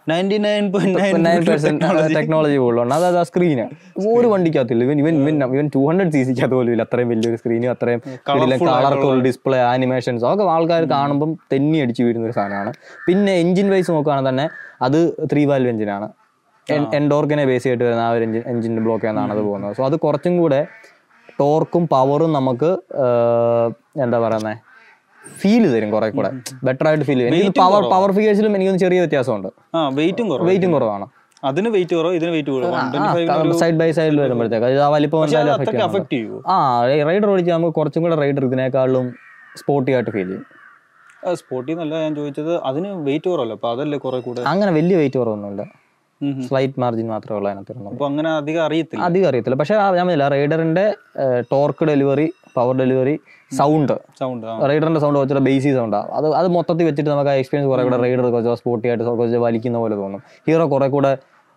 99.9 നയൻ പെർസെന്റ് ടെക്നോളജി കൂടുതലുണ്ട് അതായത് ആ സ്ക്രീന് ഒരു വണ്ടിക്കകത്തില്ല ഇവൻ ഇവൻ ഇവൻ ഇവൻ ടു ഹൺഡ്രഡ് സി സിക്കകത്ത് പോലും ഇല്ല അത്രയും വലിയൊരു സ്ക്രീനും അത്രയും കളർഫുൾ ഡിസ്പ്ലേ ആനിമേഷൻസ് ഒക്കെ ആൾക്കാർ കാണുമ്പം തെന്നി അടിച്ച് വീഴുന്ന ഒരു സാധനമാണ് പിന്നെ എഞ്ചിൻ വൈസ് നോക്കുകയാണെങ്കിൽ തന്നെ അത് ത്രീ വാൽവ് എഞ്ചിനാണ് എൻഡോർക്കിനെ ബേസ് ചെയ്തിട്ട് വരുന്ന ആ ഒരു എഞ്ചിൻ എഞ്ചിൻ്റെ ബ്ലോക്ക് എന്നാണ് അത് പോകുന്നത് സോ അത് കുറച്ചും കൂടെ ടോർക്കും പവറും നമുക്ക് ആഹ്, എന്താ പറയുന്നത് ഫീൽ തരും കുറെ കൂടെ ബെറ്റർ ആയിട്ട് ഫീൽ ചെയ്യും എനിക്ക് പവർ പവർ ഫിഗേഴ്സിലും എനിക്കൊന്ന് ചെറിയ വ്യത്യാസമുണ്ട് ആ വെയിറ്റും കുറവ് വെയിറ്റും കുറവാണ് അതിന് വെയിറ്റ് കുറവ് ഇതിന് വെയിറ്റ് കൂടുതൽ one twenty five side by സൈഡിൽ വരുമ്പോഴത്തേക്ക് അത് ആ വലിപ്പം എന്തായാലും affect അത്രയ്ക്ക് ചെയ്യുന്നുണ്ട്. അഫക്ട് ചെയ്യുമോ ആ റൈഡർ ഓടിച്ചാൽ നമുക്ക് കുറച്ചും കൂടെ റൈഡർ ഇതിനേക്കാളും സ്പോർട്ടി ആയിട്ട് ഫീൽ ചെയ്യും സ്പോർട്ടിൽ നിന്നല്ല ഞാൻ ചോദിച്ചത് അതിന് വെയിറ്റ് കുറവല്ലോ അപ്പൊ അതല്ലേ കുറെ കൂടെ അങ്ങനെ വലിയ വെയിറ്റ് കുറവൊന്നുമില്ല ഉം ഉം. സ്ലൈറ്റ് മാർജിൻ മാത്രമേ ഉള്ളൂ അതിനകത്ത് അപ്പൊ അങ്ങനെ അധികം അറിയത്തില്ല അധികം അറിയത്തില്ല പക്ഷേ ആ ഞാൻ പറഞ്ഞില്ല റൈഡറിന്റെ torque delivery power delivery sound sound റൈഡറിന്റെ സൗണ്ട് കുറച്ചുകൂടെ ബേസി സൗണ്ടാണ് അത് അത് മൊത്തത്തിൽ വെച്ചിട്ട് നമുക്ക് ആ എക്സ്പീരിയൻസ് കുറെ കൂടെ റൈഡർ കുറച്ച് സ്പോർട്ടി ആയിട്ട് കുറച്ച് വലിക്കുന്ന പോലെ തോന്നും ഹീറോ കുറെ കൂടെ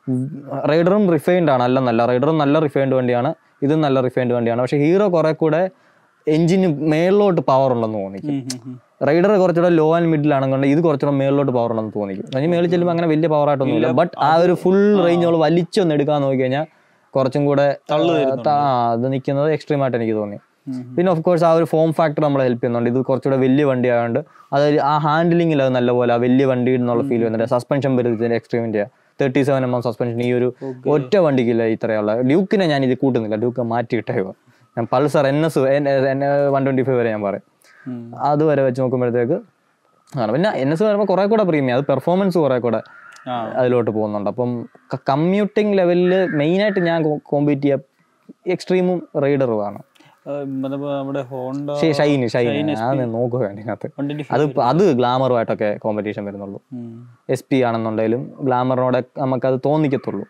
റൈഡറും റിഫൈൻഡ് ആണ് അല്ല നല്ല റൈഡറും നല്ല റിഫൈൻഡ് വണ്ടിയാണ് ഇതും നല്ല റിഫൈൻഡ് വണ്ടിയാണ് പക്ഷേ ഹീറോ കുറെ കൂടെ എഞ്ചിന് മേളിലോട്ട് പവർ ഉണ്ടെന്ന് തോന്നിക്കും റൈഡർ കുറച്ചുകൂടെ ലോ ആൻഡ് മിഡിൽ ആണെന്നുണ്ടെങ്കിൽ ഇത് കുറച്ചുകൂടെ മേളിലോട്ട് പവർ ഉണ്ടെന്ന് തോന്നിക്കും അതിന് മേളിൽ ചെല്ലുമ്പോൾ അങ്ങനെ വലിയ പവർ ആയിട്ടൊന്നുമില്ല ബട്ട് ആ ഒരു ഫുൾ റേഞ്ചോൾ വലിച്ചൊന്ന് എടുക്കാൻ നോക്കി കഴിഞ്ഞാൽ കുറച്ചും കൂടെ തള്ളു ആ, ത- ആ, അത് നിൽക്കുന്നത് എക്സ്ട്രീം ആയിട്ട് എനിക്ക് തോന്നി പിന്നെ ഓഫ് കോഴ്സ് ആ ഒരു ഫോം ഫാക്ടർ നമ്മളെ ഹെൽപ്പ് ചെയ്യുന്നുണ്ട് ഇത് കുറച്ചുകൂടെ വലിയ വണ്ടി ആയതുകൊണ്ട് അത് ആ ഹാൻഡിലിംഗിൽ അത് നല്ലപോലെ ആ വലിയ വണ്ടി എന്നുള്ള ഫീൽ വരുന്നുണ്ട് സസ്പെൻഷൻ വരുന്നതിന്റെ എക്സ്ട്രീമിന്റെ thirty seven M M suspension ഈ ഒരു ഒറ്റ വണ്ടിക്കില്ല ഇത്രയുള്ള ഡ്യൂക്കിനെ ഞാൻ ഇത് കൂട്ടുന്നില്ല ഡ്യൂക്ക് മാറ്റിയിട്ടേക്കോ ഞാൻ Pulsar N S one twenty five വരെ ഞാൻ പറയും അതുവരെ വെച്ച് നോക്കുമ്പോഴത്തേക്ക് ആണ് പിന്നെ എൻ എസ് വരുമ്പോൾ കുറെ കൂടെ പ്രീമിയം അത് പെർഫോമൻസ് കുറെ കൂടെ ആ അതിലോട്ട് പോകുന്നുണ്ട് അപ്പം കമ്മ്യൂട്ടിംഗ് ലെവലിൽ മെയിനായിട്ട് ഞാൻ കോമ്പീറ്റ് ചെയ്യാൻ എക്സ്ട്രീമും റൈഡറുമാണ് ആ, മറ്റേ നമ്മുടെ ഹോണ്ട ഷൈന് ഷൈന് ഞാൻ നോക്കുക അതിനകത്ത് വൺ ട്വന്റി അത് ഇപ്പൊ- അത് ഗ്ലാമറുമായിട്ടൊക്കെ കോമ്പറ്റീഷൻ വരുന്നുള്ളൂ എസ് പി ആണെന്നുണ്ടെങ്കിലും ഗ്ലാമറിനോടെ നമുക്കത് തോന്നിക്കത്തുള്ളൂ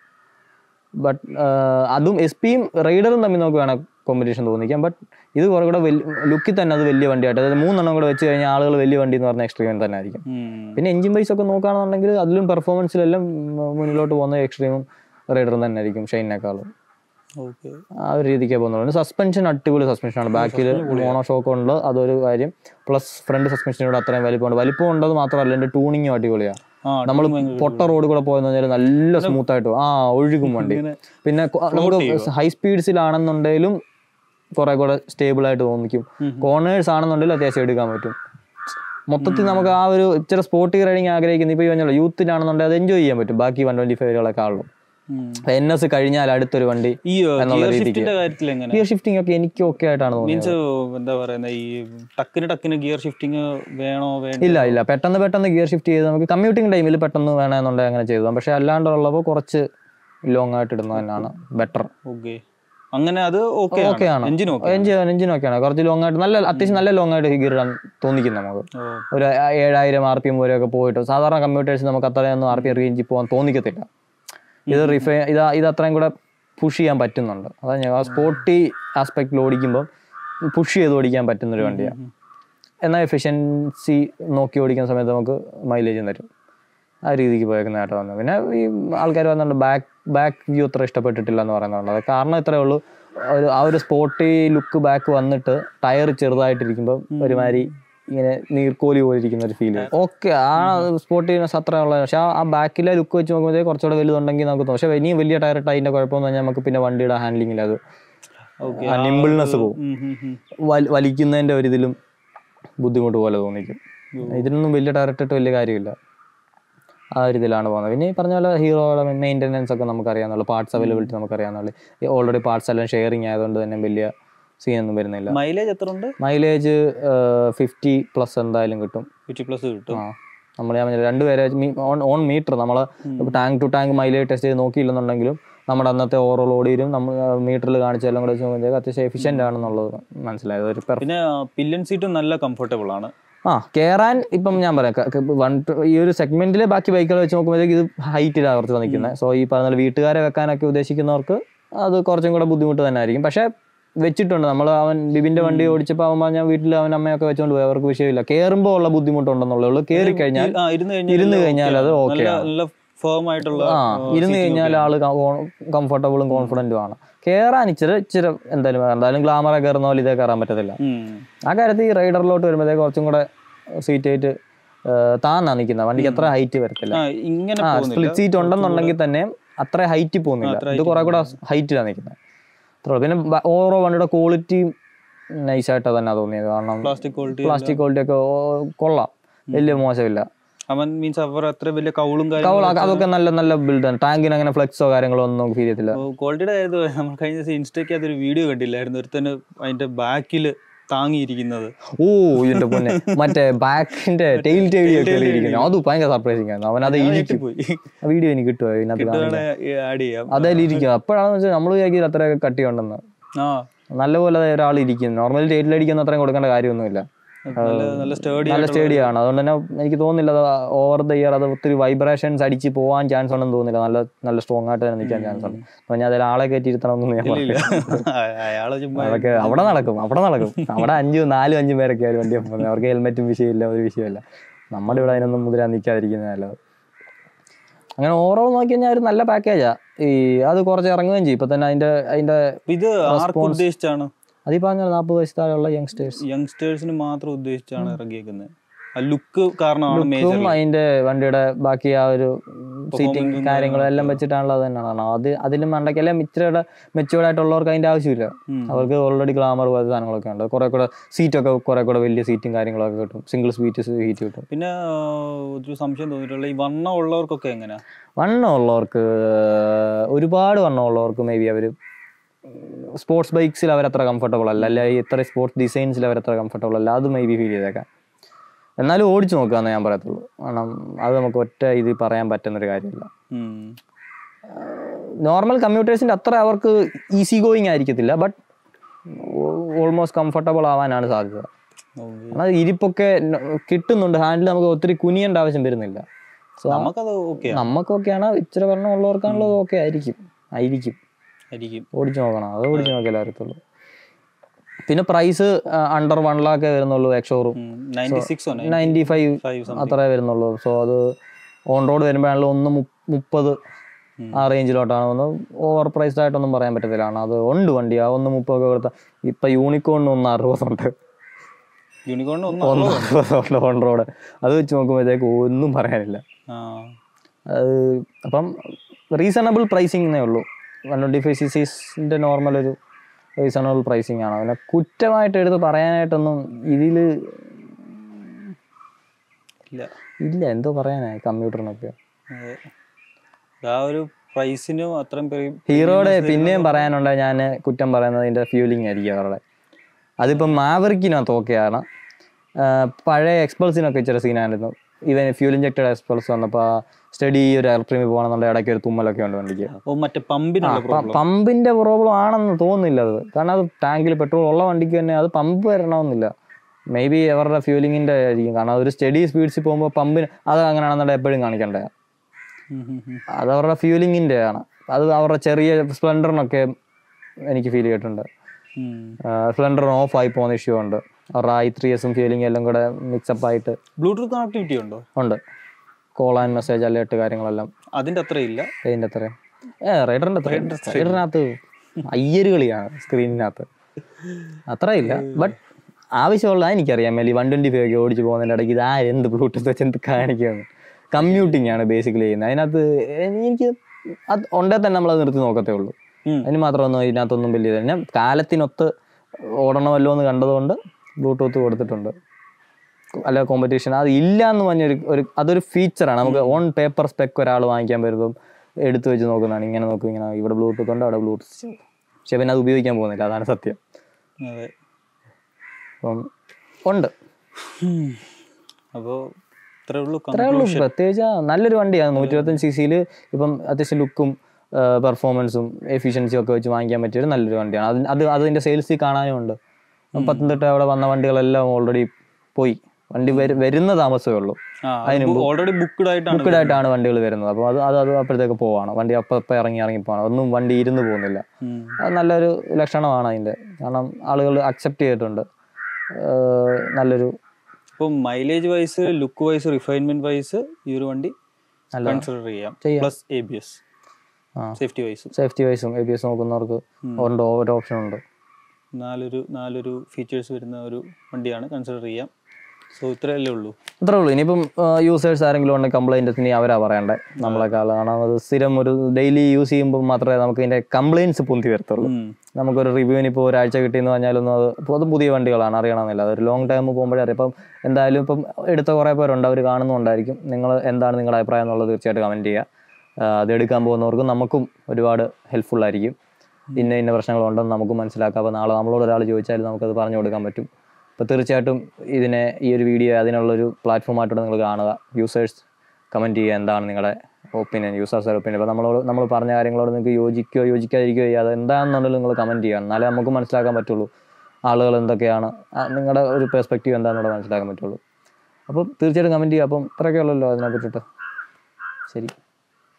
ബട്ട് അതും എസ് പിയും റൈഡറും തമ്മിൽ നോക്കുകയാണെങ്കിൽ കോമ്പറ്റീഷൻ തോന്നിക്കാം ബട്ട് ഇത് കുറെ കൂടെ ലുക്കിൽ തന്നെ അത് വലിയ വണ്ടിയായിട്ട് അതായത് മൂന്നെണ്ണം കൂടെ വെച്ച് കഴിഞ്ഞാൽ ആളുകൾ വലിയ വണ്ടി എന്ന് പറഞ്ഞ എക്സ്ട്രീം തന്നെ ആയിരിക്കും പിന്നെ എഞ്ചിൻ ബൈസ് ഒക്കെ നോക്കുകയാണെന്നുണ്ടെങ്കിൽ അതിലും പെർഫോമൻസിലെല്ലാം മുന്നിലോട്ട് പോകുന്ന എക്സ്ട്രീമും റൈഡറും തന്നെ ആയിരിക്കും ഷൈനേക്കാളും ഓക്കെ ആ ഒരു രീതിക്കേ പോകുന്നുള്ളൂ സസ്പെൻഷൻ അടിപൊളി സസ്പെൻഷനാണ് ബാക്കിൽ മോണോ ഷോക്ക് ഉണ്ട് അതൊരു കാര്യം പ്ലസ് ഫ്രണ്ട് സസ്പെൻഷനോട് അത്രയും വലിപ്പമുണ്ട് വലിപ്പം ഉണ്ടത് മാത്രമല്ല എൻ്റെ ട്യൂണിങ്ങും അടിപൊളിയാണ് ആ നമ്മൾ പൊട്ട റോഡ് കൂടെ പോയെന്ന് പറഞ്ഞാൽ നല്ല സ്മൂത്ത് ആയിട്ട് പോകും. ആ ഒഴുകും വണ്ടി ഇങ്ങനെ പിന്നെ കൊ- നമുക്ക് ഹൈ സ്പീഡ്സിലാണെന്നുണ്ടെങ്കിലും കുറെ കൂടെ സ്റ്റേബിൾ ആയിട്ട് തോന്നിക്കും കോർണേഴ്സ് ആണെന്നുണ്ടെങ്കിലും അത്യാവശ്യം എടുക്കാൻ പറ്റും മൊത്തത്തിൽ നമുക്ക് ആ ഒരു ഇച്ചിരി സ്പോർട്ടി റൈഡിങ് ആഗ്രഹിക്കുന്ന ഇപ്പോൾ ഈ പറഞ്ഞല്ലോ യൂത്തിലാണെന്നുണ്ടെങ്കിൽ അത് എൻജോയ് ചെയ്യാൻ പറ്റും ബാക്കി വൺ ട്വന്റി ഫൈവുകളെക്കാളും ഉം. എൻ എസ് കഴിഞ്ഞാൽ അടുത്തൊരു വണ്ടി ഈ എന്നുള്ള ഗിയർ രീതിക്ക്. ഷിഫ്റ്റിന്റെ കാര്യത്തിൽ എങ്ങനെ ഗിയർ ഷിഫ്റ്റിംഗ് ഒക്കെ എനിക്ക് ഓക്കെ ആയിട്ടാണ് തോന്നിയത് മീൻസ് എന്താ പറയുന്ന ഈ ടക്കിന് ടക്കിന് ഗിയർ ഷിഫ്റ്റിംഗ് വേണോ വേണ്ട ഇല്ല ഇല്ല പെട്ടെന്ന് പെട്ടെന്ന് ഗിയർ ഷിഫ്റ്റ് ചെയ്ത് നമുക്ക് കമ്മ്യൂട്ടിംഗ് ടൈമിൽ പെട്ടെന്ന് വേണമെന്നുണ്ടെങ്കിൽ അങ്ങനെ ചെയ്തു പക്ഷെ അല്ലാണ്ടുള്ളപ്പോൾ കുറച്ച് ലോങ് ആയിട്ട് ഇടുന്നത് തന്നെയാണ് ബെറ്റർ ഓക്കെ അങ്ങനെ അത് ഓക്കെ ഓക്കെ ആണ് എഞ്ചിൻ ഓക്കെ എഞ്ചിൻ എഞ്ചിൻ ഒക്കെയാണ് കുറച്ച് ലോങ് ആയിട്ട് നല്ല അത്യാവശ്യം നല്ല ലോങ് ആയിട്ട് ഗിയർ ഇടാൻ തോന്നിക്കും നമുക്ക് ഒരു ഏഴായിരം ആർ പി എം വരെയൊക്കെ പോയിട്ട് സാധാരണ കമ്പ്യൂട്ടേഴ്സ് നമുക്ക് അത്രയൊന്നും ആർ പി എം റേഞ്ചിൽ പോകാൻ തോന്നിക്കത്തില്ല ഇത് റിഫൈ ഇത് ഇത് അത്രയും കൂടെ പുഷ് ചെയ്യാൻ പറ്റുന്നുണ്ട് അതാ ഞാൻ ആ സ്പോർട്ടി ആസ്പെക്റ്റിൽ ഓടിക്കുമ്പോൾ പുഷ് ചെയ്ത് ഓടിക്കാൻ പറ്റുന്ന ഒരു വണ്ടിയാണ് എന്നാൽ എഫിഷ്യൻസി നോക്കി ഓടിക്കുന്ന സമയത്ത് നമുക്ക് മൈലേജും തരും ആ രീതിക്ക് പോയേക്കുന്നതായിട്ട് വന്നു പിന്നെ ഈ ആൾക്കാർ വന്നിട്ടുണ്ട് ബാക്ക് ബാക്ക് വ്യൂ അത്ര ഇഷ്ടപ്പെട്ടിട്ടില്ല എന്ന് പറയുന്നുണ്ട് അത് കാരണം ഇത്രയേ ഉള്ളൂ ഒരു ആ ഒരു സ്പോർട്ടി ലുക്ക് ബാക്ക് വന്നിട്ട് ടയർ ചെറുതായിട്ടിരിക്കുമ്പോൾ ഒരുമാതിരി ഇങ്ങനെ നീർക്കോലി പോലെ ഇരിക്കുന്ന ഒരു ഫീൽ ഓക്കെ ആ സ്പോർട്ടിനെസ് അത്ര ഉള്ള പക്ഷെ ആ- ആ ബാക്കിലെ ലുക്ക് വെച്ച് നോക്കുമ്പോഴത്തേക്ക് കുറച്ചുകൂടെ വലുതുണ്ടെങ്കിൽ നമുക്ക് തോന്നും പക്ഷെ ഇനിയും വലിയ ടയർ ഇട്ട് അതിന്റെ കുഴപ്പമെന്ന് പറഞ്ഞാൽ നമുക്ക് പിന്നെ വണ്ടിയുടെ ഹാൻഡ്ലിങ്ങിൽ അത് ഓക്കെ ആ നിമ്പിൾനെസ് പോകും വൽ- വലിക്കുന്നതിന്റെ ഒരു ഇതിലും ബുദ്ധിമുട്ട് പോലെ തോന്നിക്കും ഇതിനൊന്നും വലിയ ടയർ ഇട്ടിട്ട് വലിയ കാര്യമില്ല ആ ഒരു ഇതിലാണ് പോകുന്നത് പിന്നെ ഈ പറഞ്ഞ പോലെ ഹീറോയുടെ മെയിൻ്റെനൻസ് ഒക്കെ നമുക്കറിയാവുന്നുള്ളൂ പാർട്സ് അവൈലബിലിറ്റി നമുക്കറിയാവുന്നുള്ളൂ ഓൾറെഡി പാർട്സ് എല്ലാം ഷെയറിങ് ആയതുകൊണ്ട് തന്നെ വലിയ സീനൊന്നും വരുന്നില്ല മൈലേജ് എത്ര ഉണ്ട് മൈലേജ് ഫിഫ്റ്റി പ്ലസ് എന്തായാലും കിട്ടും ഫിഫ്റ്റി പ്ലസ് കിട്ടും ആ നമ്മൾ ഞാൻ പറഞ്ഞില്ലേ, രണ്ടുപേരെ ഓൺ ഓൺ മീറ്റർ നമ്മൾ tank to tank mileage test ചെയ്ത് നോക്കിയില്ലെന്നുണ്ടെങ്കിലും നമ്മുടെ അന്നത്തെ ഓവറോൾ ഓടിയും നമ്മൾ മീറ്ററിൽ കാണിച്ചെല്ലാം കൂടെ വെച്ച് നോക്കുമ്പോഴത്തേക്ക് അത്യാവശ്യം എഫിഷ്യൻ്റ് ആണെന്നുള്ളത് മനസ്സിലായത് ഒരു പെർ പിന്നെ പില്ലൻ സീറ്റും നല്ല കംഫർട്ടബിൾ ആണ് ആ കേറാൻ ഇപ്പം ഞാൻ പറയാം ക- ക- വൺ ടു- ഈ ഒരു സെഗ്മെന്റിലെ ബാക്കി ബൈക്കുകൾ വെച്ച് നോക്കുമ്പോഴത്തേക്ക് ഇത് ഹൈറ്റിലാണ് കുറച്ച് നിൽക്കുന്നത് സോ ഈ പറഞ്ഞ പോലെ വീട്ടുകാരെ വെക്കാനൊക്കെ ഉദ്ദേശിക്കുന്നവർക്ക് അത് കുറച്ചും കൂടെ ബുദ്ധിമുട്ട് തന്നെ ആയിരിക്കും പക്ഷേ വെച്ചിട്ടുണ്ട് നമ്മൾ അവൻ ബിബിന്റെ വണ്ടി ഓടിച്ചപ്പോൾ അവൻ പറഞ്ഞാൽ വീട്ടിൽ അവൻ അമ്മയൊക്കെ വെച്ചോണ്ട് പോയി അവർക്ക് വിഷയമില്ല കയറുമ്പോൾ ഉള്ള ബുദ്ധിമുട്ടുണ്ടെന്നുള്ളേ ഉള്ളൂ കയറി കഴിഞ്ഞാൽ ആ, ഇരുന്ന് കഴിഞ്ഞാൽ ഇരുന്ന് നല്ല കഴിഞ്ഞാൽ അത് okay okay ആണ്. ആണ്. നല്ല ഫേം ആയിട്ടുള്ള ആ ആ, ഇരുന്ന് seating കഴിഞ്ഞാൽ ഒക്കെ ആള് കംഫർട്ടബിളും കോൺഫിഡന്റും ആണ് കയറാൻ ഇച്ചിരി ഇച്ചിരി എന്തായാലും എന്തായാലും ഗ്ലാമറെ കയറുന്ന പോലെ ഇതേ കയറാൻ പറ്റത്തില്ല ഉം. ആ കാര്യത്തിൽ ഈ റൈഡറിലോട്ട് വരുമ്പോഴത്തേക്ക് കുറച്ചും കൂടെ സീറ്റ് ആയിട്ട് താന്നാ നിൽക്കുന്നത് വണ്ടിക്ക് അത്ര ഹൈറ്റ് വരത്തില്ല ആ ഇങ്ങനെ ആ പോകുന്നില്ല സ്പ്ലിറ്റ് സീറ്റ് ഉണ്ടെന്നുണ്ടെങ്കിൽ തന്നെ അത്ര ഹൈറ്റ് പോകുന്നില്ല അത്ര ഇത് കുറെ കൂടെ ഹൈറ്റിലാണ് നിൽക്കുന്നത് അത്രേ ഉള്ളൂ. പിന്നെ ഓവറോ വണ്ടിയുടെ ക്വാളിറ്റി നൈസായിട്ടാണ് തന്നെ തോന്നിയത് കാരണം പ്ലാസ്റ്റിക് ക്വാളിറ്റി പ്ലാസ്റ്റിക് ക്വാളിറ്റി ഒക്കെ ഓ- കൊള്ളാം വലിയ മോശമില്ല അവൻ മീൻസ് അവർ അത്ര വലിയ കൗളും കവള കാര്യങ്ങളും അതൊക്കെ നല്ല നല്ല ബിൽഡാണ് ടാങ്കിന് അങ്ങനെ ഫ്ലെക്സോ കാര്യങ്ങളോ ഒന്നും നമുക്ക് ഫീൽ ചെയ്യത്തില്ല ക്വാളിറ്റിയുടെ കാര്യത്തിൽ നമ്മൾ കഴിഞ്ഞ ദിവസം ഇൻസ്റ്റയ്ക്ക് അതൊരു വീഡിയോ കണ്ടില്ലായിരുന്നു ഒരുത്തന് അതിന്റെ ബാക്കിൽ താങ്ങിയിരിക്കുന്നത് ഓ ഇതിന്റെ പൊന്നെ മറ്റേ ബാക്കിന്റെ ടെയിൽ ടെയിൽ ഒക്കെ ഇരിക്കുന്നത് അത് ഭയങ്കര സർപ്രൈസിങ് ആയിരുന്നു അവൻ അത് ഇരിക്കും പോയി ആ വീഡിയോ എനിക്ക് കിട്ടുമോ ഇതിനകത്ത് കാണാൻ ആഡ് ചെയ്യാം അതായാലും ഇരിക്കും അപ്പോഴാണെന്ന് വെച്ചാൽ നമ്മൾ വിചാരിക്കും അത്രയൊക്കെ കട്ടിയുണ്ടെന്ന് ആ നല്ലപോലെ ഒരാൾ ഇരിക്കും നോർമലി ടൈറ്റിലടിക്കുന്ന അത്രയും കൊടുക്കേണ്ട കാര്യമൊന്നുമില്ല നല്ല നല്ല സ്റ്റേഡി നല്ല സ്റ്റേഡിയം ആണ് അതുകൊണ്ട് തന്നെ എനിക്ക് തോന്നുന്നില്ല അത് ഓവർ ദ ഇയർ അത് ഒത്തിരി വൈബ്രേഷൻസ് അടിച്ച് പോകാൻ ചാൻസ് ഉണ്ടെന്ന് തോന്നുന്നില്ല നല്ല നല്ല സ്ട്രോങ് ആയിട്ട് തന്നെ നിൽക്കാൻ ചാൻസ് ഉണ്ട് അപ്പൊ ഞാൻ അതിൽ ആളെ കയറ്റി ഇരുത്തണമെന്ന് ഞാൻ ഇല്ല പറഞ്ഞു അയാളെ ചുമ്മാ അതൊക്കെ അവിടെ നടക്കും അവിടെ നടക്കും അവിടെ അഞ്ചും നാലും അഞ്ചും പേരൊക്കെ ആയാലും വണ്ടി പോകുന്നത് അവർക്ക് ഹെൽമെറ്റും വിഷയമില്ല ഒരു വിഷയമില്ല നമ്മുടെ ഇവിടെ അതിനൊന്നും മുതിരാൻ നിൽക്കാതിരിക്കുന്നത് നല്ലത് അങ്ങനെ ഓവറോൾ നോക്കി കഴിഞ്ഞാൽ ഒരു നല്ല പാക്കേജാ ഈ അത് കുറച്ച് ഇറങ്ങുകയും ചെയ്യും ഇപ്പൊ തന്നെ അതിന്റെ അതിന്റെ ഇത് ആർക്ക് ഉദ്ദേശിച്ചാണ് അതീ പറഞ്ഞ നാൽപ്പത് വയസ്സ് താഴെയുള്ള യങ്സ്റ്റേഴ്സ് യങ്സ്റ്റേഴ്സിന് മാത്രം ഉദ്ദേശിച്ചാണ് ഇറങ്ങിയേക്കുന്നത് ആ ലുക്ക് കാരണമാണ് മേജർ ലുക്കും അതിന്റെ വണ്ടിയുടെ ബാക്കി ആ ഒരു സീറ്റിംഗ് കാര്യങ്ങളും എല്ലാം വെച്ചിട്ടാണല്ലോ അത് തന്നെയാണ് കാരണം അത് അതിലും മണ്ടയ്ക്കല്ലേ ഇച്ചിരിയുടെ മെച്ചുവേർഡ് ആയിട്ടുള്ളവർക്ക് അതിന്റെ ആവശ്യമില്ല അവർക്ക് ഓൾറെഡി ഗ്ലാമർ പോലത്തെ സാധനങ്ങളൊക്കെ ഉണ്ട് കുറെ കൂടെ സീറ്റൊക്കെ കുറെ കൂടെ വലിയ സീറ്റും കാര്യങ്ങളൊക്കെ കിട്ടും സിംഗിൾ സീറ്റ് സീറ്റ് കിട്ടും പിന്നെ ആ, ഒരു സംശയം തോന്നിയിട്ടുള്ള ഈ വണ്ണം ഉള്ളവർക്കൊക്കെ എങ്ങനെയാ വണ്ണം ഉള്ളവർക്ക് ഒരുപാട് വണ്ണം ഉള്ളവർക്ക് മേ ബി അവർ സ്പോർട്സ് ബൈക്സിൽ അവരത്ര കംഫർട്ടബിൾ അല്ല അല്ല ഈ ഇത്ര സ്പോർട്സ് ഡിസൈൻസിൽ അവരത്ര കംഫർട്ടബിൾ അല്ല അത് മേ ബി ഫീൽ ചെയ്തേക്കാം എന്നാലും ഓടിച്ചു നോക്കാന്ന് ഞാൻ പറയത്തുള്ളൂ കാരണം അത് നമുക്ക് ഒറ്റ ഇതിൽ പറയാൻ പറ്റുന്നൊരു കാര്യമില്ല ഉം. നോർമൽ കമ്പ്യൂട്ടേഴ്സിൻ്റെ അത്ര അവർക്ക് ഈസി ഗോയിങ് ആയിരിക്കത്തില്ല ബട്ട് ഓൾമോസ്റ്റ് കംഫർട്ടബിൾ ആവാനാണ് സാധ്യത ഓക്കേ. എന്നാൽ ഇരിപ്പൊക്കെ ന- കിട്ടുന്നുണ്ട് ഹാൻഡിൽ നമുക്ക് ഒത്തിരി കുനിയേണ്ട ആവശ്യം വരുന്നില്ല സോ നമുക്കത് ഓക്കെ നമുക്കൊക്കെയാണ് ഇച്ചിരി വണ്ണം ഉള്ളവർക്കാണുള്ളത് ഓക്കെ ആയിരിക്കും ആയിരിക്കും ആയിരിക്കും ഓടിച്ചു നോക്കണം അത് ഓടിച്ചു നോക്കിയാലേ അറിയത്തുള്ളൂ പിന്നെ പ്രൈസ് അണ്ടർ വൺ ലാക്കേ വരുന്നുള്ളൂ ex showroom ninety six ninety five five അത്രേ വരുന്നുള്ളൂ സോ അത് ഓൺ റോഡ് വരുമ്പോഴാണല്ലോ ഒന്ന് മു- മുപ്പത് ആ റേഞ്ചിലോട്ടാണ് ഒന്ന് ഓവർ പ്രൈസ്ഡ് ആയിട്ടൊന്നും പറയാൻ പറ്റത്തില്ല കാരണം അത് ഉണ്ട് വണ്ടി ആ ഒന്ന് മുപ്പതൊക്കെ കൊടുത്ത ഇപ്പൊ യൂണിക്കോണിന് ഒന്ന് അറുപതുണ്ട് യൂണിക്കോണിന് ഒന്ന് ഒന്നും അറുപതുണ്ട് ഓൺ റോഡ് അത് വെച്ച് നോക്കുമ്പോഴത്തേക്ക് ഒന്നും പറയാനില്ല ആ അത് അപ്പം റീസണബിൾ പ്രൈസിങ് എന്നേ ഉള്ളൂ വൺ ട്വൻറ്റി ഫൈവ് സി സീസിൻ്റെ നോർമൽ ഒരു റീസണബിൾ പ്രൈസിങ് ആണ് പിന്നെ കുറ്റമായിട്ട് എടുത്ത് പറയാനായിട്ടൊന്നും ഇതിൽ ഇല്ല ഇല്ല എന്തോ പറയാനായി കമ്പ്യൂട്ടറിനൊക്കെ അതെ. ആ ഒരു പ്രൈസിനും അത്രയും പേര് ഹീറോയുടെ പിന്നെയും പറയാനുണ്ട് ഞാൻ കുറ്റം പറയുന്നത് ഇതിൻ്റെ ഫ്യൂലിംഗ് ആയിരിക്കും അവരുടെ അതിപ്പം മാവറിക്കിനകത്ത് ഓക്കെയാണ് പഴയ എക്സ്പൾസിനൊക്കെ ഇച്ചിരി സീനായിരുന്നു ഇവൻ ഫ്യൂൽ ഇഞ്ചക്റ്റഡ് എക്സ്പൾസ് വന്നപ്പോൾ സ്റ്റഡി ഒരു എയർട്രീമിൽ പോകണമെന്നുണ്ടെങ്കിൽ ഇടയ്ക്ക് ഒരു തുമ്മലൊക്കെ ഉണ്ട് വണ്ടിക്ക് ഓ മറ്റേ പമ്പിനുള്ള പ്രോബ്ലം പമ്പിന്റെ പ്രോബ്ലം ആണെന്ന് തോന്നുന്നില്ല അത് കാരണം അത് ടാങ്കിൽ പെട്രോൾ ഉള്ള വണ്ടിക്ക് തന്നെ അത് പമ്പ് വരണമെന്നില്ല മേ ബി അവരുടെ ഫ്യൂലിങ്ങിന്റെ ആയിരിക്കും കാരണം അതൊരു സ്റ്റഡി സ്പീഡ്സിൽ പോകുമ്പോൾ പമ്പിന് അത് അങ്ങനെയാണെന്നുണ്ടെങ്കിൽ എപ്പോഴും കാണിക്കണ്ടേ അത് അവരുടെ ഫ്യൂലിങ്ങിന്റെ ആണ് അത് അവരുടെ ചെറിയ സ്പ്ലെൻഡറിനൊക്കെ എനിക്ക് ഫീൽ ചെയ്തിട്ടുണ്ട് സ്പ്ലെൻഡറിന് ഓഫ് ആയി പോകുന്ന ഇഷ്യൂ ഉണ്ട് അവരുടെ ഐ ത്രീ എസും ഫ്യൂലിംഗ് എല്ലാം കൂടെ മിക്സപ്പ് ആയിട്ട് ബ്ലൂടൂത്ത് കണക്ടിവിറ്റി ഉണ്ടോ ഉണ്ട് കോൾ ആൻഡ് മെസ്സേജ് അലേർട്ട് കാര്യങ്ങളെല്ലാം അതിന്റെ അത്ര ഇല്ല ഇതിന്റെ അത്ര ഏ റൈഡറിന്റെ അത്ര റൈഡറിനകത്ത് അയ്യര് കളിയാണ് സ്ക്രീനിനകത്ത് അത്ര ഇല്ല ബട്ട് ആവശ്യമുള്ള എനിക്കറിയാം മേലി വൺ ട്വന്റി ഫൈവ് ഒക്കെ ഓടിച്ച് പോകുന്നതിന്റെ ഇടയ്ക്ക് ഇത് ആ എന്ത് ബ്ലൂടൂത്ത് വെച്ച് എന്ത് കാണിക്കുന്നു കമ്മ്യൂട്ടിംഗ് ആണ് ബേസിക്കലി ചെയ്യുന്നത് അതിനകത്ത് എനിക്ക് അത് ഉണ്ടേ തന്നെ നമ്മളത് നിർത്തി നോക്കത്തേ ഉള്ളൂ ഉം. അതിന് മാത്രമൊന്നും ഇതിനകത്തൊന്നും വലിയ ഞാൻ കാലത്തിനൊത്ത് ഓടണമല്ലോ എന്ന് കണ്ടതുകൊണ്ട് ബ്ലൂടൂത്ത് കൊടുത്തിട്ടുണ്ട് അല്ല കോമ്പറ്റീഷൻ അത് ഇല്ല എന്ന് പറഞ്ഞൊരു ഒരു അതൊരു ഫീച്ചറാണ് നമുക്ക് ഓൺ പേപ്പർ സ്പെക്ക് ഒരാൾ വാങ്ങിക്കാൻ വരുമ്പം എടുത്തു വെച്ച് നോക്കുന്നതാണ് ഇങ്ങനെ നോക്കും ഇങ്ങനെ ഇവിടെ ബ്ലൂടൂത്ത് ഉണ്ട് അവിടെ ബ്ലൂടൂത്ത് പക്ഷെ പിന്നെ അത് ഉപയോഗിക്കാൻ പോകുന്നില്ല അതാണ് സത്യം അതെ അപ്പം ഉണ്ട് അപ്പോ ഇത്രേ ഉള്ളൂ അത്രേ ഉള്ളൂ പ്രത്യേകിച്ച് ആ നല്ലൊരു വണ്ടിയാണ് നൂറ്റി ഇരുപത്തഞ്ച് സി സിയിൽ ഇപ്പം അത്യാവശ്യം ലുക്കും പെർഫോമൻസും എഫിഷ്യൻസിയും ഒക്കെ വെച്ച് വാങ്ങിക്കാൻ പറ്റിയ ഒരു നല്ലൊരു വണ്ടിയാണ് അത് അത് അതിൻ്റെ സെയിൽസിൽ കാണാനും ഉണ്ട് പത്തനംതിട്ട അവിടെ വന്ന വണ്ടികളെല്ലാം ഓൾറെഡി പോയി വണ്ടി വരു- വരുന്ന താമസമേ ഉള്ളൂ ഓൾറെഡി ബുക്ക്ഡ് ആയിട്ടാണ് ബുക്കഡ് ആയിട്ടാണ് വണ്ടികൾ വരുന്നത് അപ്പോൾ അത് അത് അത് അപ്പോഴത്തേക്ക് പോവാണ് വണ്ടി അപ്പം അപ്പം ഇറങ്ങി ഇറങ്ങി പോകണം ഒന്നും വണ്ടി ഇരുന്ന് പോകുന്നില്ല ഉം. അത് നല്ലൊരു ലക്ഷണമാണ് അതിൻ്റെ കാരണം ആളുകൾ അക്സെപ്റ്റ് ചെയ്തിട്ടുണ്ട് ഏഹ് നല്ലൊരു ഇപ്പൊ mileage wise look wise refinement wise ഈ ഒരു വണ്ടി കൺസിഡർ ചെയ്യാം ചെയ്യാം. പ്ലസ് എ ബി എസ് ആ സേഫ്റ്റി വൈസ് സേഫ്റ്റി വൈസും എ ബി എസ് നോക്കുന്നവർക്ക് ഉണ്ട് ഒരു ഓപ്ഷൻ ഉണ്ട് നാലൊരു നാലൊരു ഫീച്ചേഴ്സ് വരുന്ന ഒരു വണ്ടിയാണ് കൺസിഡർ ചെയ്യാം സോ ഇത്രയല്ലേ ഉള്ളൂ അത്രേ ഉള്ളൂ ഇനിയിപ്പം യൂസേഴ്സ് ആരെങ്കിലും ഉണ്ടെങ്കിൽ കംപ്ലൈൻറ്റ് ഇനി അവരാ പറയണ്ടേ നമ്മളെക്കാൾ കാരണം അത് സ്ഥിരം ഒരു ഡെയിലി യൂസ് ചെയ്യുമ്പോൾ മാത്രമേ നമുക്ക് ഇതിൻ്റെ കംപ്ലയിൻസ് പൊന്തി വരത്തുള്ളൂ ഉം. നമുക്കൊരു റിവ്യൂവിന് ഇപ്പോൾ ഒരാഴ്ച കിട്ടിയെന്ന് പറഞ്ഞാലൊന്നും അത് ഇപ്പോൾ അത് പുതിയ വണ്ടികളാണ് അറിയണമെന്നില്ല അതൊരു ലോങ് ടൈം പോകുമ്പോഴേ അറിയാം ഇപ്പം എന്തായാലും ഇപ്പം എടുത്ത കുറേ പേരുണ്ട് അവർ കാണുന്നുണ്ടായിരിക്കും നിങ്ങൾ എന്താണ് നിങ്ങളുടെ അഭിപ്രായം എന്നുള്ളത് തീർച്ചയായിട്ടും കമൻറ്റ് ചെയ്യുക ആ, അത് എടുക്കാൻ പോകുന്നവർക്കും നമുക്കും ഒരുപാട് ഹെൽപ്ഫുൾ ആയിരിക്കും ഇന്ന ഇന്ന പ്രശ്നങ്ങളുണ്ടെന്ന് നമുക്കും മനസ്സിലാക്കാം അപ്പോൾ നാളെ നമ്മളോട് ഒരാൾ ചോദിച്ചാലും നമുക്കത് പറഞ്ഞു കൊടുക്കാൻ പറ്റും അപ്പോൾ തീർച്ചയായിട്ടും ഇതിനെ ഈ ഒരു വീഡിയോ അതിനുള്ളൊരു പ്ലാറ്റ്ഫോമായിട്ടൂടെ നിങ്ങൾ കാണുക യൂസേഴ്സ് കമൻറ്റ് ചെയ്യുക എന്താണ് നിങ്ങളുടെ ഒപ്പീനിയൻ യൂസേഴ്സ് ഒപ്പീനിയൻ ഇപ്പോൾ നമ്മളോട് നമ്മൾ പറഞ്ഞ കാര്യങ്ങളോട് നിങ്ങൾക്ക് യോജിക്കുകയോ യോജിക്കാതിരിക്കുകയോ ചെയ്യുക അത് എന്താണെന്നുണ്ടെങ്കിൽ നിങ്ങൾ കമൻറ്റ് ചെയ്യുക എന്നാലേ നമുക്ക് മനസ്സിലാക്കാൻ പറ്റുള്ളൂ ആളുകൾ എന്തൊക്കെയാണ് ആ, നിങ്ങളുടെ ഒരു പെർസ്പെക്റ്റീവ് എന്താണെന്നൂടെ മനസ്സിലാക്കാൻ പറ്റുള്ളൂ അപ്പം തീർച്ചയായിട്ടും കമൻറ്റ് ചെയ്യുക അപ്പം ഇത്രയൊക്കെ ഉള്ളല്ലോ അതിനെ പറ്റിയിട്ട് ശരി